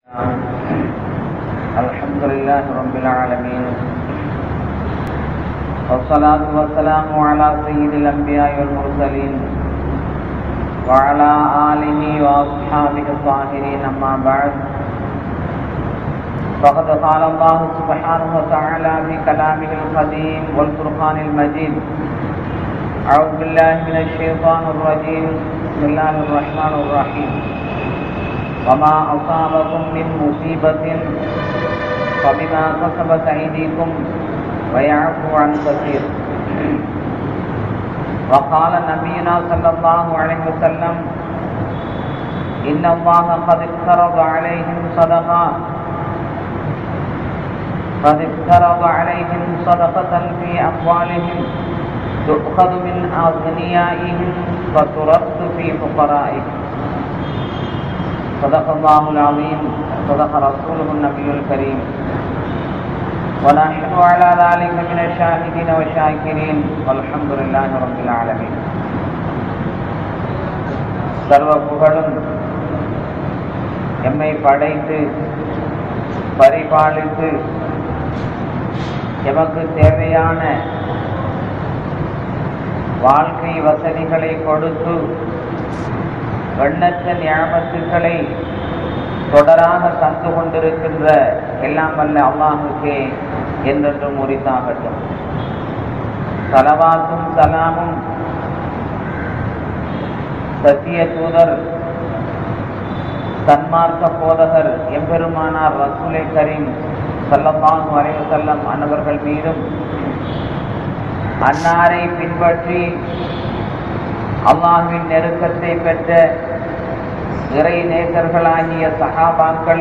الحمد لله رب العالمين والصلاة والسلام على سيد الأنبياء والمرسلين وعلى آله وأصحابه الطاهرين أما بعد فقد قال الله سبحانه وتعالى في كلامه القديم والفرقان المجيد أعوذ بالله من الشيطان الرجيم بسم الله الرحمن الرحيم وما أصابكم من مصيبة فبما كسبت أيديكم ويعفو عن كثير وقال نبينا صلى الله عليه وسلم إن الله قد افترض عليهم صدقة قد افترض عليهم صدقة في أموالهم تؤخذ من أغنيائهم فترد في فقرائهم صدق الله العظيم صدق رسوله النبي الكريم ونحن على ذلك من الشاهدين والشاكرين والحمد لله رب العالمين சர்வ புகழும் எம்மை படைத்து பரிபாலித்து எமக்கு தேவையான வாழ்க்கை வசதிகளை கொடுத்து எண்ணற்ற ஞாபகத்துக்களை தொடராக தந்து கொண்டிருக்கின்ற எல்லாம் வல்ல அல்லாஹுக்கே என்றென்றும் உரித்தாகட்டும் சலவாத்தும் சலாமும் சத்திய தூதர் சன்மார்க்க போதகர் எம்பெருமானார் ரசூலை கரீம் சல்லல்லாஹு அலைஹி வஸல்லம் அன்னவர்கள் மீதும் அன்னாரை பின்பற்றி அல்லாஹ்வின் நெருக்கத்தை பெற்ற இறை நேசர்களாகிய சகாபாக்கள்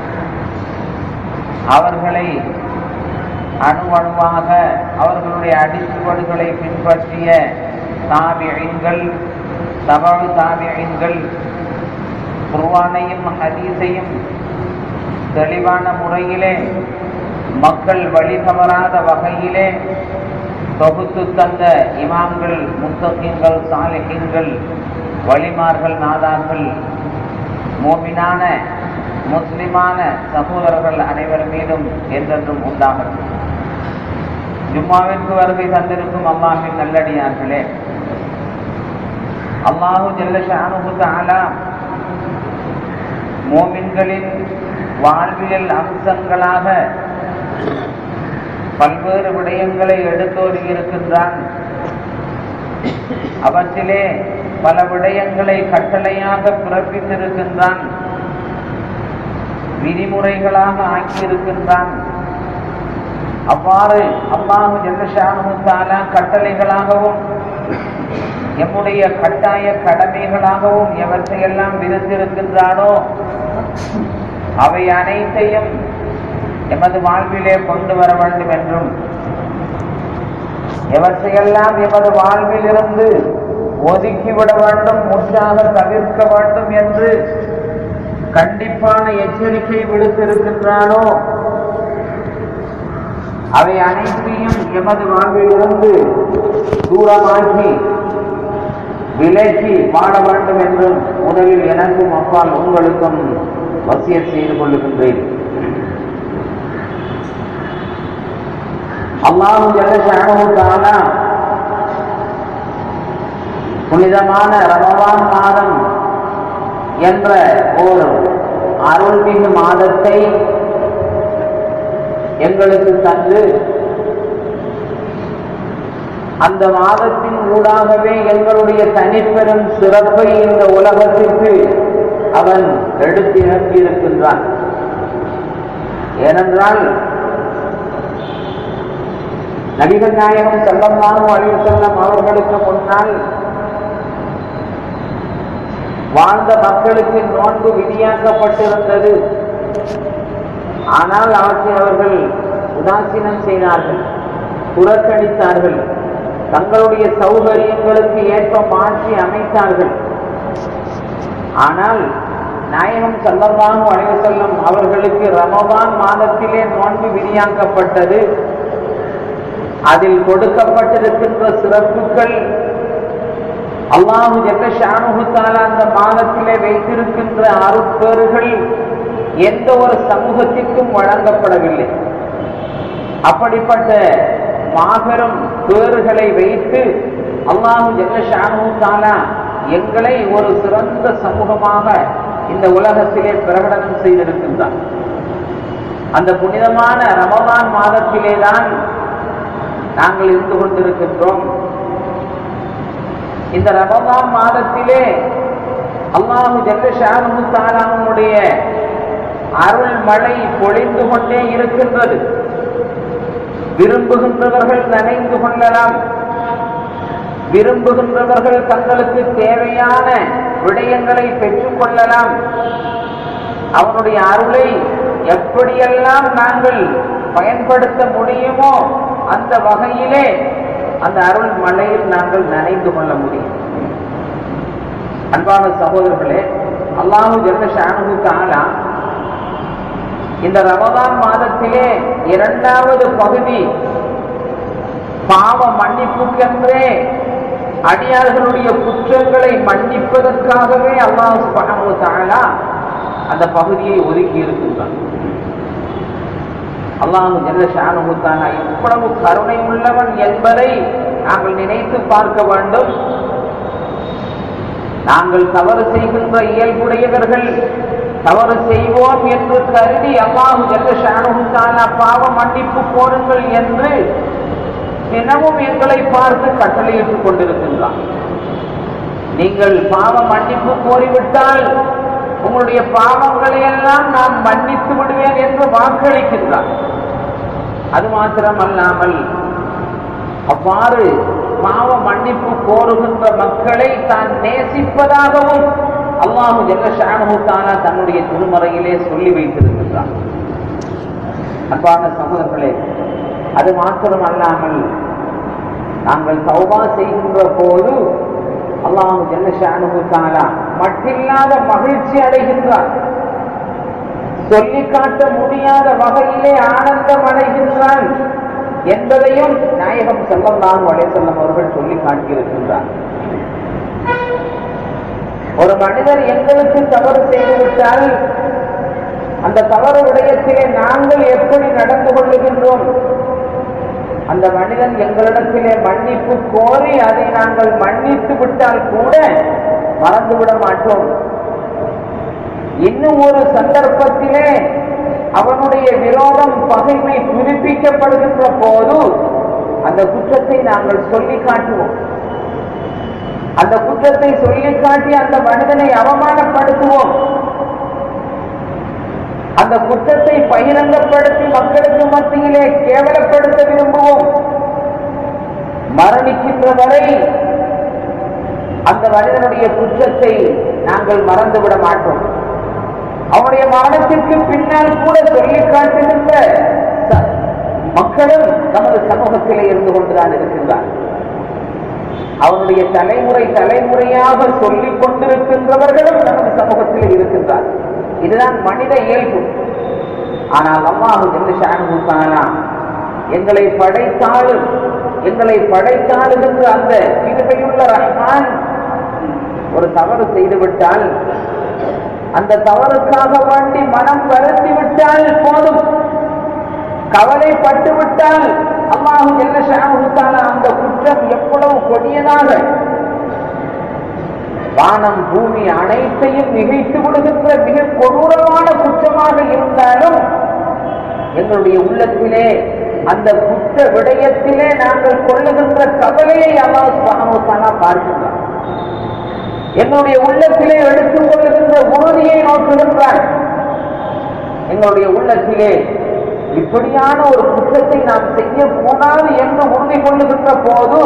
அவர்களை அணு அணுவாக அவர்களுடைய அடிச்சுவடுகளை பின்பற்றிய தாபியங்கள் தபாவு தாபியங்கள் குர்வானையும் ஹதீஸையும் தெளிவான முறையிலே மக்கள் வழி தவறாத வகையிலே தொகுத்து தந்த இமாம்கள் முத்தகீன்கள் சாலிஹீன்கள் வழிமார்கள் நாதாக்கள் மோமினான முஸ்லிமான சகோதரர்கள் அனைவர் மீதும் என்றென்றும் உண்டாகட்டும் ஜும்மாவிற்கு வருகை தந்திருக்கும் அல்லாஹின் நல்லடியார்களே அல்லாஹு ஜல்லஷானு தாலா மோமின்களின் வாழ்வியல் அம்சங்களாக பல்வேறு விடயங்களை எடுத்தோடி இருக்கின்றான் அவற்றிலே பல விடயங்களை கட்டளையாக பிறப்பித்திருக்கின்றான் விதிமுறைகளாக ஆக்கியிருக்கின்றான் அவ்வாறு அல்லாஹு ஜெல்லஷானுத்தாலா கட்டளைகளாகவும் எம்முடைய கட்டாய கடமைகளாகவும் எவற்றையெல்லாம் விதித்திருக்கின்றானோ அவை அனைத்தையும் எமது வாழ்விலே கொண்டு வர வேண்டும் என்றும் எவற்றையெல்லாம் எமது வாழ்வில் இருந்து ஒதுக்கிவிட வேண்டும் முற்றாக தவிர்க்க வேண்டும் என்று கண்டிப்பான எச்சரிக்கை விடுத்திருக்கின்றானோ அவை அனைத்தையும் எமது வாழ்விலிருந்து தூரமாக்கி விலக்கி வாழ வேண்டும் என்றும் முதலில் எனக்கும் அப்பால் உங்களுக்கும் வசிய செய்து கொள்ளுகின்றேன் அல்லாஹு ஜல்லஷானுத்தாலா புனிதமான ரமவான் மாதம் என்ற ஒரு அருள்மிகு மாதத்தை எங்களுக்கு தந்து அந்த மாதத்தின் ஊடாகவே எங்களுடைய தனிப்பெரும் சிறப்பை இந்த உலகத்திற்கு அவன் எடுத்து இறக்கியிருக்கின்றான் ஏனென்றால் நபிகள் நாயகம் செல்லம்மாவும் அழிவு செல்லம் அவர்களுக்கு முன்னால் வாழ்ந்த மக்களுக்கு நோன்பு விதியாக்கப்பட்டிருந்தது ஆனால் அவற்றை அவர்கள் உதாசீனம் செய்தார்கள் புறக்கணித்தார்கள் தங்களுடைய சௌகரியங்களுக்கு ஏற்ப மாற்றி அமைத்தார்கள் ஆனால் நாயகம் செல்லம்மாவும் அழிவு செல்லம் அவர்களுக்கு ரமவான் மாதத்திலே நோன்பு விதியாக்கப்பட்டது அதில் கொடுக்கப்பட்டிருக்கின்ற சிறப்புகள் அல்லாஹு ஜெகஷானுகுத்தால அந்த மாதத்திலே வைத்திருக்கின்ற அருட்பேறுகள் எந்த ஒரு சமூகத்திற்கும் வழங்கப்படவில்லை அப்படிப்பட்ட மாபெரும் பேறுகளை வைத்து அல்லாஹு ஜெல்லஷானு தாலா எங்களை ஒரு சிறந்த சமூகமாக இந்த உலகத்திலே பிரகடனம் செய்திருக்கின்றார் அந்த புனிதமான ரமதான் மாதத்திலே தான் நாங்கள் இருந்து கொண்டிருக்கின்றோம் இந்த ரமதான் மாதத்திலே அல்லாஹு ஜெல்லஷானு தாலாவுடைய அருள் மழை பொழிந்து கொண்டே இருக்கின்றது விரும்புகின்றவர்கள் நனைந்து கொள்ளலாம் விரும்புகின்றவர்கள் தங்களுக்கு தேவையான விடயங்களை பெற்றுக் கொள்ளலாம் அவனுடைய அருளை எப்படியெல்லாம் நாங்கள் பயன்படுத்த முடியுமோ அந்த வகையிலே அந்த அருள் மழையில் நாங்கள் நனைந்து கொள்ள முடியும் அன்பான சகோதரர்களே அல்லாஹு ஜெல்லஷானு தாலா இந்த ரமதான் மாதத்திலே இரண்டாவது பகுதி பாவ மன்னிப்புக்கென்றே அடியார்களுடைய குற்றங்களை மன்னிப்பதற்காகவே அல்லாஹ் சுபஹானஹு தஆலா அந்த பகுதியை ஒதுக்கி இருக்கின்றான் அல்லாஹு ஜல்ல ஷானஹு தஆலா எவ்வளவு கருணை உள்ளவன் என்பதை நாங்கள் நினைத்து பார்க்க வேண்டும் நாங்கள் தவறு செய்கின்ற இயல்புடையவர்கள் தவறு செய்வோம் என்று கருதி அல்லாஹு ஜல்ல ஷானஹு தஆலா பாவ மன்னிப்பு கோருங்கள் என்று தினமும் எங்களை பார்த்து கட்டளையிட்டுக் கொண்டிருக்கின்றான் நீங்கள் பாவ மன்னிப்பு கோரிவிட்டால் உங்களுடைய பாவங்களை எல்லாம் நான் மன்னித்து விடுவேன் என்று வாக்களிக்கின்றான் அது மாத்திரமல்லாமல் அவ்வாறு பாவ மன்னிப்பு கோருகின்ற மக்களை தான் நேசிப்பதாகவும் அல்லாஹு ஜெல்லஷானு தானா தன்னுடைய திருமறையிலே சொல்லி வைத்திருக்கின்றான் அன்பான சகோதரர்களே அது மாத்திரம் அல்லாமல் நாங்கள் தௌபா செய்கின்ற போது அல்லாஹு ஜெல்லஷானு தாலா மட்டில்லாத மகிழ்ச்சி அடைகின்றார் சொல்லி காட்ட முடியாத வகையிலே ஆனந்தம் அடைகின்றான் என்பதையும் நாயகம் செல்லல்லாஹு அலைசல்லம் அவர்கள் சொல்லி காட்டியிருக்கின்றார் ஒரு மனிதர் எங்களுக்கு தவறு செய்துவிட்டால் அந்த தவறு விடயத்திலே நாங்கள் எப்படி நடந்து கொள்ளுகின்றோம் அந்த மனிதன் எங்களிடத்திலே மன்னிப்பு கோரி அதை நாங்கள் மன்னித்து விட்டால் கூட மறந்துவிட மாட்டோம் இன்னும் ஒரு சந்தர்ப்பத்திலே அவனுடைய விரோதம் பகைமை புதுப்பிக்கப்படுகின்ற போது அந்த குற்றத்தை நாங்கள் சொல்லி காட்டுவோம் அந்த குற்றத்தை சொல்லி காட்டி அந்த மனிதனை அவமானப்படுத்துவோம் அந்த குற்றத்தை பகிரங்கப்படுத்தி மக்களுக்கு மத்தியிலே கேவலப்படுத்த விரும்புவோம் மரணிக்கின்ற வரை அந்த மனிதனுடைய குற்றத்தை நாங்கள் மறந்துவிட மாட்டோம் அவனுடைய மரணத்திற்கு பின்னால் கூட சொல்லி காட்டுகின்ற ச- மக்களும் நமது சமூகத்திலே இருந்து கொண்டுதான் இருக்கின்றார் அவனுடைய தலைமுறை தலைமுறையாக சொல்லிக் கொண்டிருக்கின்றவர்களும் நமது சமூகத்தில் இருக்கின்றார் இதுதான் மனித இயல்பு ஆனால் அல்லாஹு ஜெல்லஷானு தாலா எங்களை படைத்தாலும் எங்களை படைத்தாளுகின்ற அந்த கிருபையுள்ள ரஹ்மான் ஒரு தவறு செய்துவிட்டால் அந்த தவறுக்காக வேண்டி மனம் வருத்தி விட்டால் போதும் கவலைப்பட்டு விட்டால் அல்லாஹு ஜெல்லஷானு தாலா அந்த குற்றம் எவ்வளவு கொடியதாக வானம் பூமி அனைத்தையும் மிகைத்து விடுகின்ற மிக கொடூரமான குற்றமாக இருந்தாலும் எங்களுடைய உள்ளத்திலே அந்த குற்ற விடயத்திலே நாங்கள் கொள்ளுகின்ற கவலையை அல்லாஹ் சுப்ஹானஹு வ தஆலா பார்க்கின்றார் எங்களுடைய உள்ளத்திலே எடுத்துக் கொள்ளுகின்ற உறுதியை நோக்குகின்றார் எங்களுடைய உள்ளத்திலே இப்படியான ஒரு குற்றத்தை நாம் செய்யக்கூடாது என்று உறுதி கொள்ளுகின்ற போது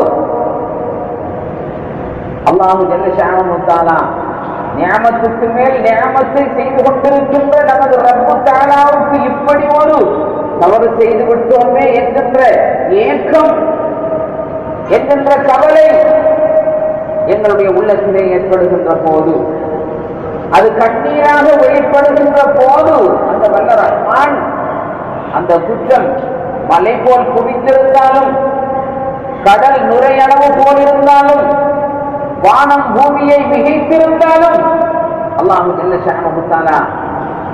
அல்லாஹு ஜல்லஷானமுத்தாலா நியாமத்துக்கு மேல் நியாமத்தை செய்து கொண்டிருக்கின்ற நமது ரப்பு தாலாவுக்கு இப்படி ஒரு தவறு செய்து விட்டோமே என்கின்ற ஏக்கம் என்கின்ற கவலை எங்களுடைய உள்ளத்திலே ஏற்படுகின்ற போது அது கண்ணீராக வெளிப்படுகின்ற போது அந்த வல்ல ரஹ்மான் அந்த குற்றம் மலை போல் குவித்திருந்தாலும் கடல் நுரையளவு போல் இருந்தாலும் வானம் பூமியை மிகைத்திருந்தாலும் அல்லாஹு ஜல்ல ஷானஹு தஆலா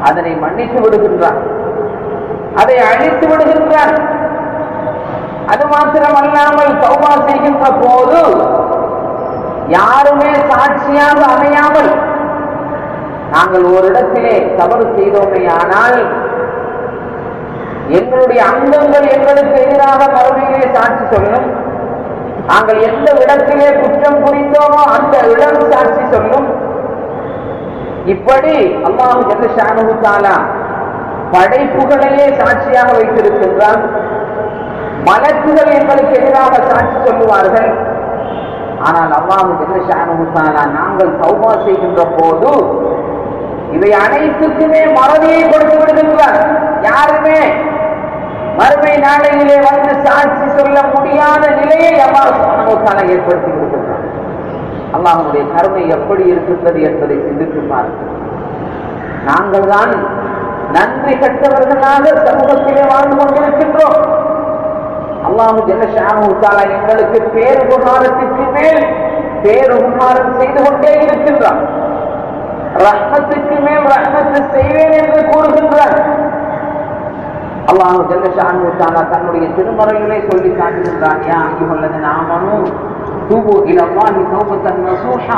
அதனை மன்னித்து விடுகின்றான் அதை அழித்து விடுகின்றான் அது மாத்திரமல்லாமல் தௌபா செய்கின்ற போது யாருமே சாட்சியாக அமையாமல் நாங்கள் ஒரு இடத்திலே தவறு செய்தோமே ஆனால் எங்களுடைய அங்கங்கள் எங்களுக்கு எதிராக மறுமையிலே சாட்சி சொல்லும் நாங்கள் எந்த இடத்திலே குற்றம் புரிந்தோமோ அந்த இடம் சாட்சி சொல்லும் இப்படி அல்லாஹு ஜல்லஷானு தாலா படைப்புகளையே சாட்சியாக வைத்திருக்கின்றான் மலக்குகள் எங்களுக்கு எதிராக சாட்சி சொல்லுவார்கள் ஆனால் அல்லாஹு ஜல்லஷானு தாலா நாங்கள் சௌபா செய்கின்ற போது இவை அனைத்துக்குமே மறதியை கொடுத்து விடுகின்றார் யாருமே மறுமை நாளையிலே வந்து சாட்சி சொல்ல முடியாத நிலையை அல்லாஹ் சுப்ஹானஹு ஏற்படுத்தி விடுகின்றார் அல்லாஹனுடைய கருணை எப்படி இருக்கின்றது என்பதை சிந்தித்து பாருங்கள் நாங்கள் தான் நன்றி கற்றவர்களாக சமூகத்திலே வாழ்ந்து கொண்டிருக்கின்றோம் அல்லாஹு ஜெல்லஷானு தாலா எங்களுக்கு பேருபகாரத்திற்கு மேல் பேருபகாரம் செய்து கொண்டே இருக்கின்றான் ரஹ்மத்துக்கு மேல் ரஹ்மத்து செய்வேன் என்று கூறுகின்றான் அல்லாஹு ஜல்லஷானு தாலா தன்னுடைய திருமறைகளை சொல்லி காட்டுகின்றான் யா ஐயுஹல்லது நாமனு தூபு இலல்லாஹி தௌபத்தன் நசூஹா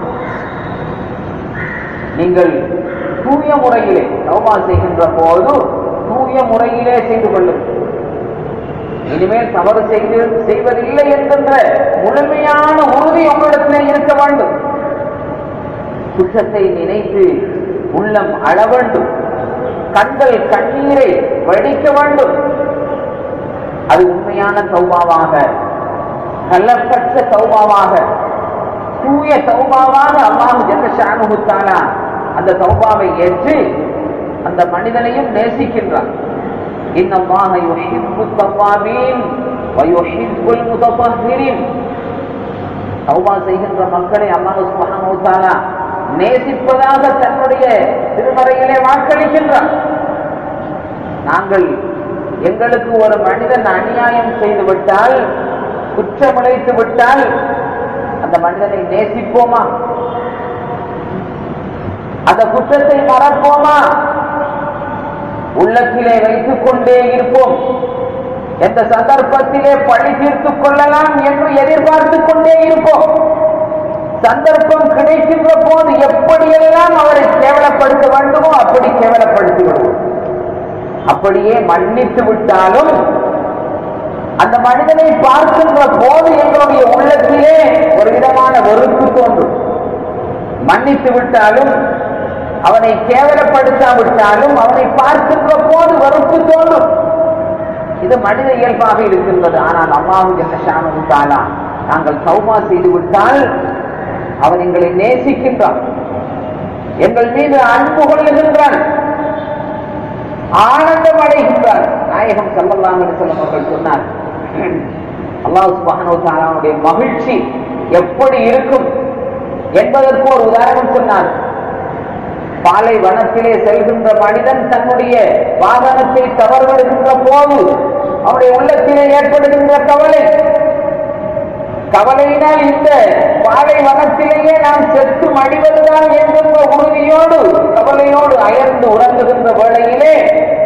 நீங்கள் தூய முறையிலே தௌபா செய்கின்ற போது தூய முறையிலே செய்து கொள்ளுங்கள் இனிமேல் தவறு செய்து செய்வதில்லை என்கின்ற முழுமையான உறுதி உங்களிடத்திலே இருக்க வேண்டும் குற்றத்தை நினைத்து உள்ளம் அழ வேண்டும் கண்கள் கண்ணீரை வடிக்க வேண்டும் அது உண்மையான சௌபாவாக கள்ளப்பற்ற சௌபாவாக தூய சௌபாவாக அல்லாஹு ஜெல்லஷானுத்தானா அந்த சௌபாவை ஏற்று அந்த மனிதனையும் நேசிக்கின்றான் இன்னமாக யுஹிப்பு தவ்வாபீன் வயுஹிப்புல் முதபஹிரின் தௌபா செய்கின்ற மக்களை அல்லாஹ் சுப்ஹானஹு தஆலா நேசிப்பதாக தன்னுடைய திருமறையிலே வாக்களிக்கின்றான் நாங்கள் எங்களுக்கு ஒரு மனிதன் அநியாயம் செய்து விட்டால் குற்றமிழைத்து விட்டால் அந்த மனிதனை நேசிப்போமா அந்த குற்றத்தை மறப்போமா உள்ளத்திலே வைத்துக் கொண்டே இருப்போம் எந்த சந்தர்ப்பத்திலே பழி தீர்த்துக் கொள்ளலாம் என்று எதிர்பார்த்துக் கொண்டே இருப்போம் சந்தர்ப்பம் கிடைக்கின்ற போது எப்படியெல்லாம் அவரை கேவலப்படுத்த வேண்டுமோ அப்படி கேவலப்படுத்தி விடுவோம் அப்படியே மன்னித்து விட்டாலும் அந்த மனிதனை பார்க்கின்ற போது எங்களுடைய உள்ளத்திலே ஒரு விதமான வெறுப்பு தோன்றும் மன்னித்து விட்டாலும் அவனை கேவலப்படுத்தாவிட்டாலும் அவனை பார்க்கின்ற போது வெறுப்பு தோன்றும் இது மனித இயல்பாக இருக்கின்றது ஆனால் அம்மாவு ஜெனஷானு தாலா நாங்கள் சௌமா செய்து விட்டால் அவன் எங்களை நேசிக்கின்றான் எங்கள் மீது அன்பு கொள்ளுகின்றான் ஆனந்தம் அடைகின்றான் நாயகம் சல்லல்லாஹு அலைஹி வஸல்லம் அவர்கள் சொன்னார் அல்லாஹ் சுப்ஹானஹு வ தஆலாவுடைய மகிழ்ச்சி எப்படி இருக்கும் என்பதற்கு ஒரு உதாரணம் சொன்னார் பாலை வனத்திலே செல்கின்ற மனிதன் தன்னுடைய வாகனத்தை தவறுகின்ற போது அவனுடைய உள்ளத்திலே ஏற்படுகின்ற கவலை கவலையினால் இந்த பாலை வனத்திலேயே நாம் செத்து மடிவதுதான் என்கின்ற உறுதியோடு கவலையோடு அயர்ந்து உறங்குகின்ற வேளையிலே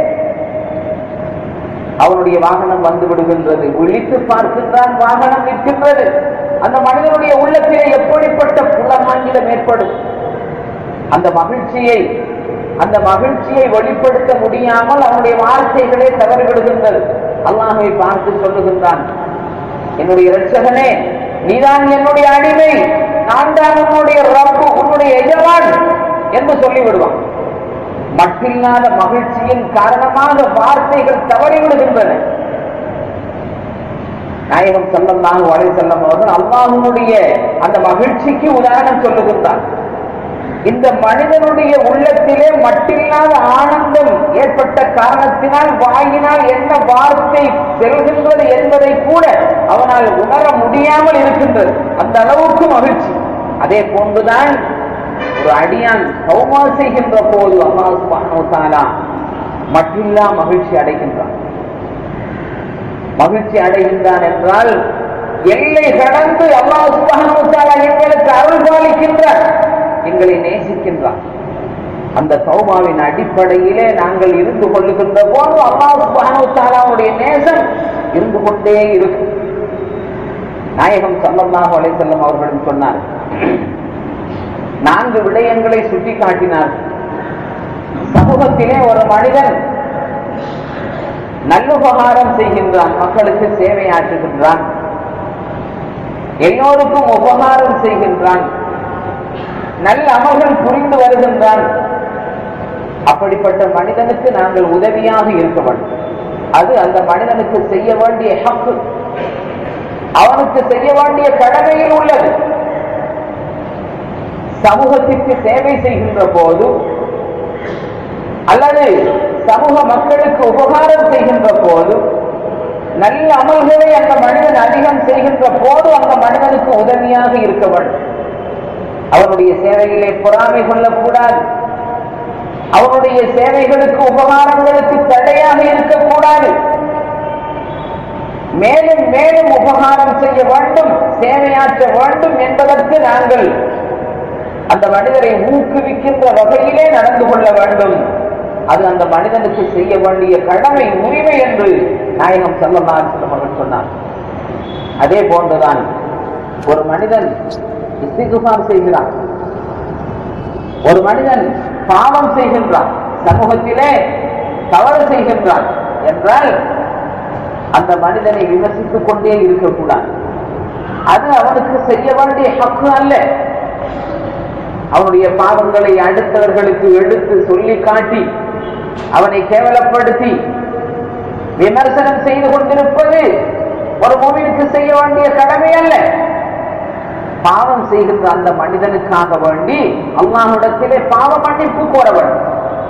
அவனுடைய வாகனம் வந்து விடுகின்றது விழித்து பார்க்கின்றான் வாகனம் நிற்கின்றது அந்த மனிதனுடைய உள்ளத்திலே எப்படிப்பட்ட புலமாங்கிடம் ஏற்படும் அந்த மகிழ்ச்சியை அந்த மகிழ்ச்சியை வெளிப்படுத்த முடியாமல் அவனுடைய வார்த்தைகளே தவறிவிடுகின்றது அல்லாஹை பார்த்து சொல்லுகின்றான் என்னுடைய இரட்சகனே நீதான் என்னுடைய அடிமை நான் தான் உன்னுடைய ரப்பு உன்னுடைய எஜமான் என்று சொல்லிவிடுவான் மட்டில்லாத மகிழ்ச்சியின் காரணமாக வார்த்தைகள் தவறிவிடுகின்றன நாயகம் செல்லல்லாஹு அலைஹி செல்லம் அவர்கள் அல்லாஹ்வுடைய அந்த மகிழ்ச்சிக்கு உதாரணம் சொல்லுகின்றார் இந்த மனிதனுடைய உள்ளத்திலே மட்டில்லாத ஆனந்தம் ஏற்பட்ட காரணத்தினால் வாயினால் என்ன வார்த்தை செல்கின்றது என்பதை கூட அவனால் உணர முடியாமல் இருக்கின்றது அந்த அளவுக்கு மகிழ்ச்சி அதே போன்றுதான் ஒரு அடியான் சௌமா செய்கின்ற போது அல்லாஹ் சுப்ஹானஹு வ தஆலா மட்டில்லா மகிழ்ச்சி அடைகின்றான் மகிழ்ச்சி அடைகின்றான் என்றால் எல்லை கடந்து அல்லாஹ் சுப்ஹானஹு வ தஆலா எங்களுக்கு அருள் பாலிக்கின்றார் எங்களை நேசிக்கின்றான் அந்த தௌபாவின் அடிப்படையிலே நாங்கள் இருந்து கொள்ளுகின்ற போது அல்லாஹ் சுப்ஹானஹு வ தஆலாவுடைய நேசம் இருந்து கொண்டே இருக்கும் நாயகம் ஸல்லல்லாஹு அலைஹி வஸல்லம் அவர்களும் சொன்னார் நான்கு விடயங்களை சுட்டி காட்டினார் சமூகத்திலே ஒரு மனிதன் நல்லுபகாரம் செய்கின்றான் மக்களுக்கு சேவை ஆற்றுகின்றான் எல்லோருக்கும் உபகாரம் செய்கின்றான் நல்ல அமல்கள் புரிந்து வருகின்றான் அப்படிப்பட்ட மனிதனுக்கு நாங்கள் உதவியாக இருக்க வேண்டும் அது அந்த மனிதனுக்கு செய்ய வேண்டிய ஹக்கு அவனுக்கு செய்ய வேண்டிய கடமையில் உள்ளது சமூகத்திற்கு சேவை செய்கின்ற போது அல்லது சமூக மக்களுக்கு உபகாரம் செய்கின்ற போது நல்ல அமல்களை அந்த மனிதன் அதிகம் செய்கின்ற போது அந்த மனிதனுக்கு உதவியாக இருக்க வேண்டும் அவனுடைய சேவையிலே பொறாமை கொள்ளக்கூடாது அவனுடைய சேவைகளுக்கு உபகாரங்களுக்கு தடையாக இருக்கக்கூடாது மேலும் மேலும் உபகாரம் செய்ய வேண்டும் சேவையாற்ற வேண்டும் என்பதற்கு நாங்கள் அந்த மனிதரை ஊக்குவிக்கின்ற வகையிலே நடந்து கொள்ள வேண்டும் அது அந்த மனிதனுக்கு செய்ய வேண்டிய கடமை உரிமை என்று நாயகம் செல்லலாம் அவர்கள் சொன்னார் அதே போன்றுதான் ஒரு மனிதன் இஸ்திகுபார் செய்கிறான் ஒரு மனிதன் பாவம் செய்கின்றான் சமூகத்திலே தவறு செய்கின்றான் என்றால் அந்த மனிதனை விமர்சித்துக் கொண்டே இருக்கக்கூடாது அது அவனுக்கு செய்ய வேண்டிய ஹக்கு அல்ல அவனுடைய பாவங்களை அடுத்தவர்களுக்கு எடுத்து சொல்லி காட்டி அவனை கேவலப்படுத்தி விமர்சனம் செய்து கொண்டிருப்பது ஒரு மூவிக்கு செய்ய வேண்டிய கடமை அல்ல பாவம் செய்கின்ற அந்த மனிதனுக்காக வேண்டி அல்லாஹ்விடத்திலே பாவ மன்னிப்பு கோர வேண்டும்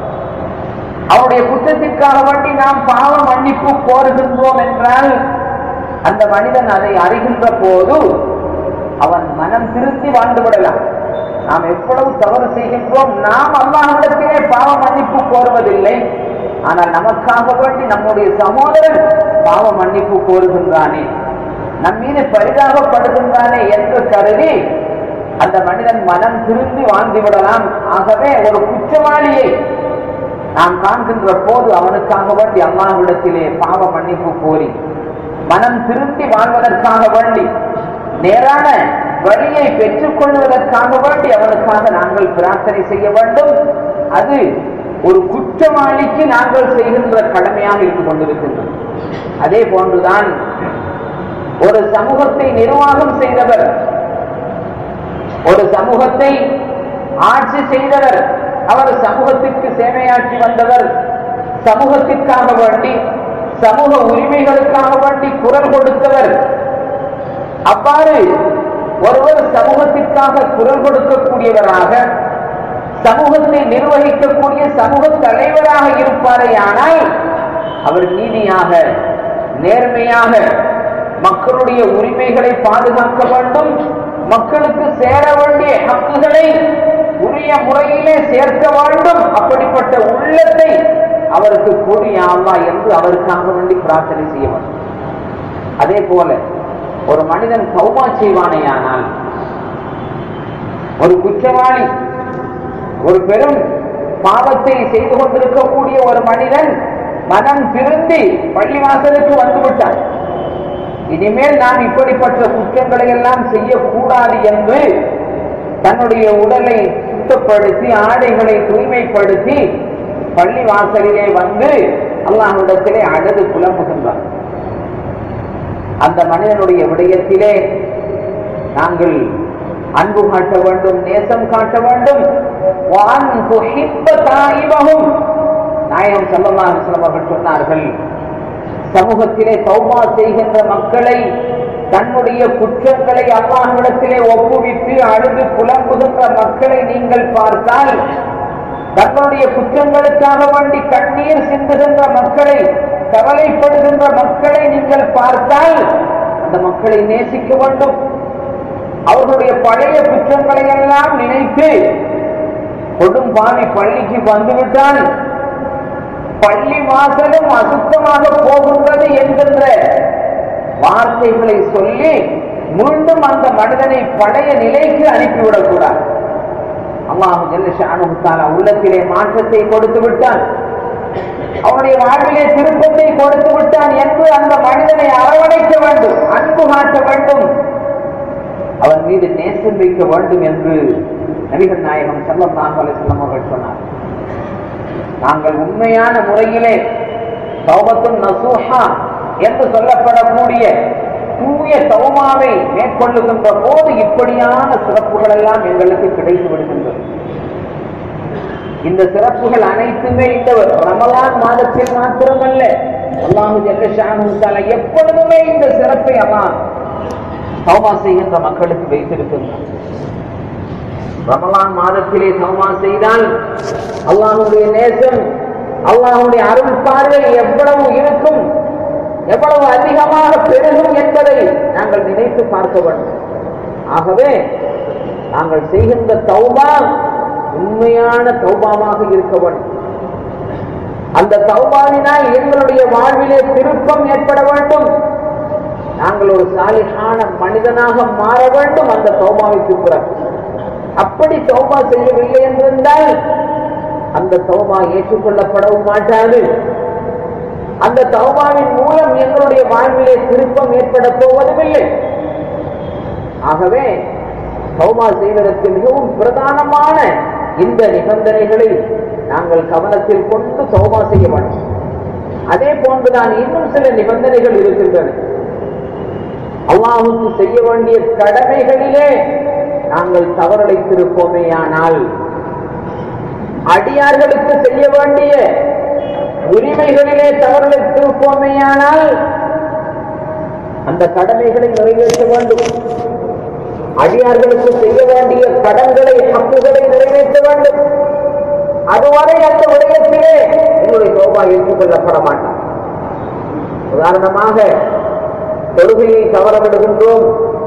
அவருடைய குற்றத்திற்காக வேண்டி நாம் பாவ மன்னிப்பு கோருகின்றோம் என்றால் அந்த மனிதன் அதை அறிகின்ற போது அவன் மனம் திருத்தி வாழ்ந்து விடலாம் நாம் எவ்வளவு தவறு செய்கின்றோம் நாம் அல்லாஹிடத்திலே பாவ மன்னிப்பு கோருவதில்லை ஆனால் நமக்காக வேண்டி நம்முடைய சகோதரன் பாவ மன்னிப்பு கோருகின்றானே நம் மீது பரிதாபப்படுகின்றானே என்று கருதி அந்த மனிதன் மனம் திரும்பி வாழ்ந்து விடலாம் ஆகவே ஒரு குற்றவாளியை நாம் காண்கின்ற போது அவனுக்காக வேண்டி அம்மாவிடத்திலே பாவ மன்னிப்பு கோரி மனம் திரும்பி வாழ்வதற்காக வேண்டி நேரான வழியை பெற்றுக் கொள்வதற்காக வேண்டி அவனுக்காக நாங்கள் பிரார்த்தனை செய்ய வேண்டும் அது ஒரு குற்றவாளிக்கு நாங்கள் செய்கின்ற கடமையாக இருந்து கொண்டிருக்கின்றோம் அதே போன்றுதான் ஒரு சமூகத்தை நிர்வாகம் செய்தவர் ஒரு சமூகத்தை ஆட்சி செய்தவர் அவர் சமூகத்திற்கு சேவையாற்றி வந்தவர் சமூகத்திற்காக வேண்டி சமூக உரிமைகளுக்காக வேண்டி குரல் கொடுத்தவர் அவ்வாறு ஒருவர் சமூகத்திற்காக குரல் கொடுக்கக்கூடியவராக சமூகத்தை நிர்வகிக்கக்கூடிய சமூக தலைவராக இருப்பாரே ஆனால் அவர் நீதியாக நேர்மையாக மக்களுடைய உரிமைகளை பாதுகாக்க வேண்டும் மக்களுக்கு சேர வேண்டிய ஹக்குகளை உரிய முறையிலே சேர்க்க வேண்டும் அப்படிப்பட்ட உள்ளத்தை அவருக்கு கூடியாமா என்று அவருக்காக வேண்டி பிரார்த்தனை செய்ய வேண்டும் அதே போல ஒரு மனிதன் சௌபா செய்வானேயானால் ஒரு குற்றவாளி ஒரு பெரும் பாவத்தை செய்து கொண்டிருக்கக்கூடிய ஒரு மனிதன் மனம் திருந்தி பள்ளிவாசலுக்கு வந்து விட்டான் இனிமேல் நான் இப்படிப்பட்ட குற்றங்களை எல்லாம் செய்யக்கூடாது என்று தன்னுடைய உடலை சுத்தப்படுத்தி ஆடைகளை தூய்மைப்படுத்தி பள்ளி வாசலிலே வந்து அல்லாஹ்விடத்திலே அழகு புலம்புகின்றான் அந்த மனிதனுடைய விடயத்திலே நாங்கள் அன்பு காட்ட வேண்டும் நேசம் காட்ட வேண்டும் வான் துஹிப்ப தாயிபஹும். நாயகம் ஸல்லல்லாஹு அலைஹி வஸல்லம் அவர்கள் சொன்னார்கள் சமூகத்திலே தௌபா செய்கின்ற மக்களை தன்னுடைய குற்றங்களை அல்லாஹ்விடத்திலே ஒப்புவித்து அழுது புலம்புகின்ற மக்களை நீங்கள் பார்த்தால் தன்னுடைய குற்றங்களுக்காக வேண்டி கண்ணீர் சிந்துகின்ற மக்களை கவலைப்படுகின்ற மக்களை நீங்கள் பார்த்தால் அந்த மக்களை நேசிக்க வேண்டும் அவர்களுடைய பழைய குற்றங்களை எல்லாம் நினைத்து கொடும்பாவி பள்ளிக்கு வந்துவிட்டால் பள்ளி வாசலும் அசுத்தமாக போகின்றது என்கின்ற வார்த்தைகளை சொல்லி மீண்டும் அந்த மனிதனை பழைய நிலைக்கு அனுப்பிவிடக்கூடாது அல்லாஹு ஜல்லஷானுத்தாலா உள்ளத்திலே மாற்றத்தை கொடுத்து விட்டான் அவனுடைய வாழ்விலே திருப்பத்தை கொடுத்து விட்டான் என்று அந்த மனிதனை அரவணைக்க வேண்டும் அன்பு காட்ட வேண்டும் அவன் மீது நேசம் வைக்க வேண்டும் என்று நபிகள் நாயகம் செல்லம் நாங்கள் செல்லம் அவர்கள் சொன்னார் நாங்கள் உண்மையான முறையிலே சௌபத்தும் நசூஹா என்று சொல்லப்படக்கூடிய தூய சௌமாவை மேற்கொள்ளுகின்ற போது இப்படியான சிறப்புகள் எல்லாம் எங்களுக்கு கிடைத்து விடுகின்றது இந்த சிறப்புகள் அனைத்துமே இந்த ரமலான் மாதத்தில் மாத்திரமல்ல அல்லாஹு ஜல்லஷானு எப்பொழுதுமே இந்த சிறப்பை அல்லாஹ் சௌமா செய்கின்ற மக்களுக்கு வைத்திருக்கின்றார் ரமலான் மாதத்திலே சௌமா செய்தால் அல்லாஹுடைய நேசம் அல்லாஹுடைய அருள் பார்வை எவ்வளவு இருக்கும் எவ்வளவு அதிகமாக பெருகும் என்பதை நாங்கள் நினைத்து பார்க்க வேண்டும் ஆகவே நாங்கள் செய்கின்ற தௌபா உண்மையான தௌபாவாக இருக்க வேண்டும் அந்த தௌபாவினால் எங்களுடைய வாழ்விலே திருப்பம் ஏற்பட வேண்டும் நாங்கள் ஒரு சாலிகான மனிதனாக மாற வேண்டும் அந்த தௌபாவிற்கு பிறகு அப்படி தௌபா செய்யவில்லை என்றிருந்தால் அந்த தௌபா ஏற்றுக்கொள்ளப்படவும் மாட்டாது அந்த தௌபாவின் மூலம் எங்களுடைய வாழ்விலே திருப்பம் ஏற்பட போவதுமில்லை ஆகவே தௌபா செய்வதற்கு மிகவும் பிரதானமான இந்த நிபந்தனைகளை நாங்கள் கவனத்தில் கொண்டு தௌபா செய்ய வேண்டும் அதே போன்றுதான் இன்னும் சில நிபந்தனைகள் இருக்கின்றன அல்லாஹுக்கு செய்ய வேண்டிய கடமைகளிலே நாங்கள் தவறடைத்திருப்போமேயானால் அடியார்களுக்கு செய்ய வேண்டிய உரிமைகளிலே தவறடைத்திருப்போமேயானால் அந்த கடமைகளை நிறைவேற்ற வேண்டும் அடியார்களுக்கு செய்ய வேண்டிய கடன்களை ஹக்குகளை நிறைவேற்ற வேண்டும் அதுவரை அந்த விடயத்திலே உங்களுடைய சோபா ஏற்றுக்கொள்ளப்பட மாட்டார் உதாரணமாக தொழுகையை தவறவிடுகின்றோம்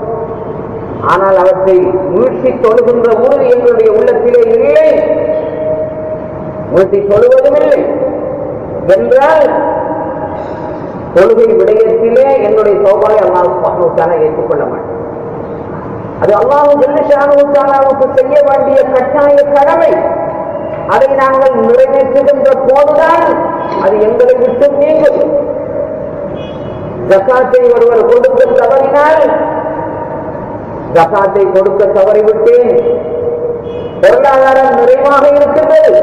ஆனால் அவற்றை மீழ்ச்சி தொழுகின்ற உறுதி எங்களுடைய உள்ளத்திலே இல்லை மீழ்ச்சி தொழுவதும் இல்லை என்றால் தொழுகை விடயத்திலே என்னுடைய சோபாவை அல்லாஹ் ஏற்றுக்கொள்ள மாட்டேன் அது அல்லாஹு ஜெல்லஷானுக்கு செய்ய வேண்டிய கட்டாய கடமை அதை நாங்கள் நிறைவேற்றுகின்ற போதுதான் அது எங்களை விட்டு நீங்கும் ஜக்காத்தை ஒருவர் கொடுக்க தவறினால் ஜக்காத்தை கொடுக்க தவறிவிட்டேன் பொருளாதாரம் நிறைவாக இருக்கின்றது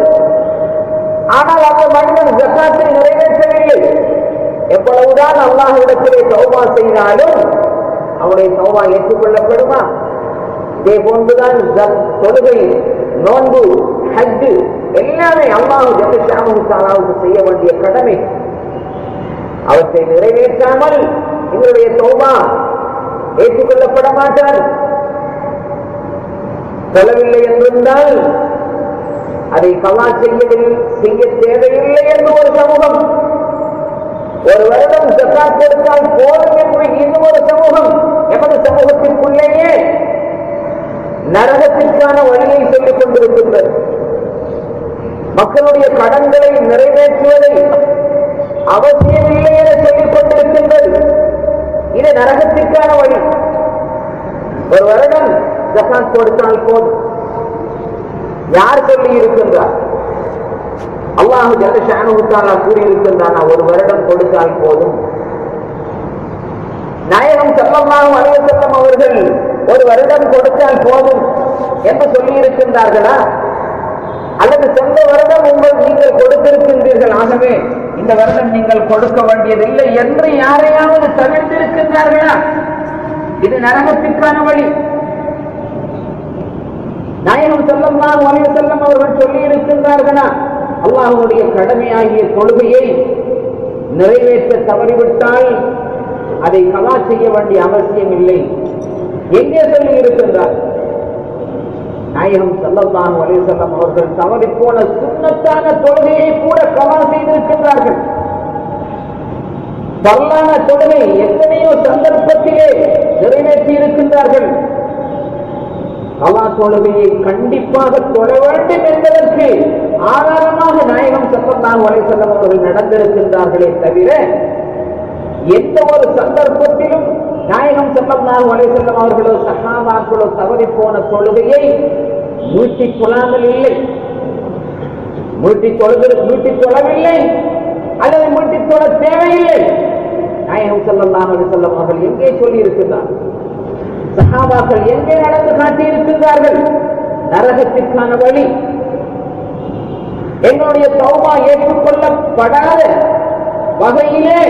ஆனால் அந்த மனிதன் ஜக்காத்தை நிறைவேற்றவில்லை எவ்வளவுதான் அல்லாஹிடத்திலே சௌபா செய்தாலும் அவனுடைய சௌபா ஏற்றுக்கொள்ளப்படுமா இதே போன்றுதான் தொழுகை நோன்பு ஹஜ்ஜு எல்லாமே அல்லாஹு ஜெகஷாமுக்கு செய்ய வேண்டிய கடமை அவற்றை நிறைவேற்றாமல் எங்களுடைய சௌபா ஏற்றுக்கொள்ளப்பட மாட்டார் சொல்லவில்லை என்றிருந்தால் அதை கலா செய்யவில்லை செய்ய தேவையில்லை என்று ஒரு சமூகம் ஒரு வருடம் ஜக்காத் கொடுத்தால் போதும் என்று இன்னும் ஒரு சமூகம் எமது சமூகத்திற்குள்ளேயே நரகத்திற்கான வழியை சொல்லிக் கொண்டிருக்கின்றது மக்களுடைய கடன்களை நிறைவேற்றுவதை அவசியமில்லை என சொல்லிக் கொண்டிருக்கின்றது இது நரகத்திற்கான வழி ஒரு வருடம் ஜக்காத் கொடுத்தால் போதும் யார் சொல்லி இருக்கின்றார் அல்லாஹு ஜலஷானுத்தாலா கூறியிருக்கின்றான் ஒரு வருடம் கொடுத்தால் போதும் நாயகம் செல்லம்மாவும் அலைய செல்லம் அவர்கள் ஒரு வருடம் கொடுத்தால் போதும் என்று சொல்லி இருக்கின்றார்களா அல்லது சென்ற வருடம் உங்கள் நீங்கள் கொடுத்திருக்கின்றீர்கள் ஆகவே இந்த வருடம் நீங்கள் கொடுக்க வேண்டியதில்லை என்று யாரையாவது தவிர்த்திருக்கின்றார்களா இது நரகத்திற்கான வழி நாயகம் செல்லம்தான் வலிய செல்லம் அவர்கள் சொல்லி இருக்கின்றார்களா அல்லாஹுடைய கடமையாகிய கொள்கையை நிறைவேற்ற தவறிவிட்டால் அதை கலா செய்ய வேண்டிய அவசியம் இல்லை எங்கே சொல்லி இருக்கின்றார் நாயகம் செல்லத்தான் வலிய செல்லம் அவர்கள் தவறி போன சுண்ணத்தான தொழுகையை கூட கலா செய்திருக்கின்றார்கள் பல்லான தொழுகை எத்தனையோ சந்தர்ப்பத்திலே நிறைவேற்றி இருக்கின்றார்கள் கலா தொழுகையை கண்டிப்பாக தொழ வேண்டும் என்பதற்கு ஆதாரமாக நாயகம் சப்பத்தான் வரை செல்லம் அவர்கள் நடந்திருக்கின்றார்களே தவிர எந்த ஒரு சந்தர்ப்பத்திலும் நாயகம் செல்லம்தான் வரை செல்லம் அவர்களோ சகாபாக்களோ தவறி போன தொழுகையை மீட்டிக் கொள்ளாமல் இல்லை மீட்டிக் கொள்வது மீட்டிக் கொள்ளவில்லை அல்லது மீட்டிக் கொள்ள தேவையில்லை நாயகம் ஸல்லல்லாஹு அலைஹி வஸல்லம் அவர்கள் எங்கே சொல்லி இருக்கிறார் சஹாபாக்கள் எங்கே நடந்து காட்டியிருக்கிறார்கள் நரகத்திற்கான வழி என்னுடைய தௌபா ஏற்றுக்கொள்ளப்படாத வகையிலே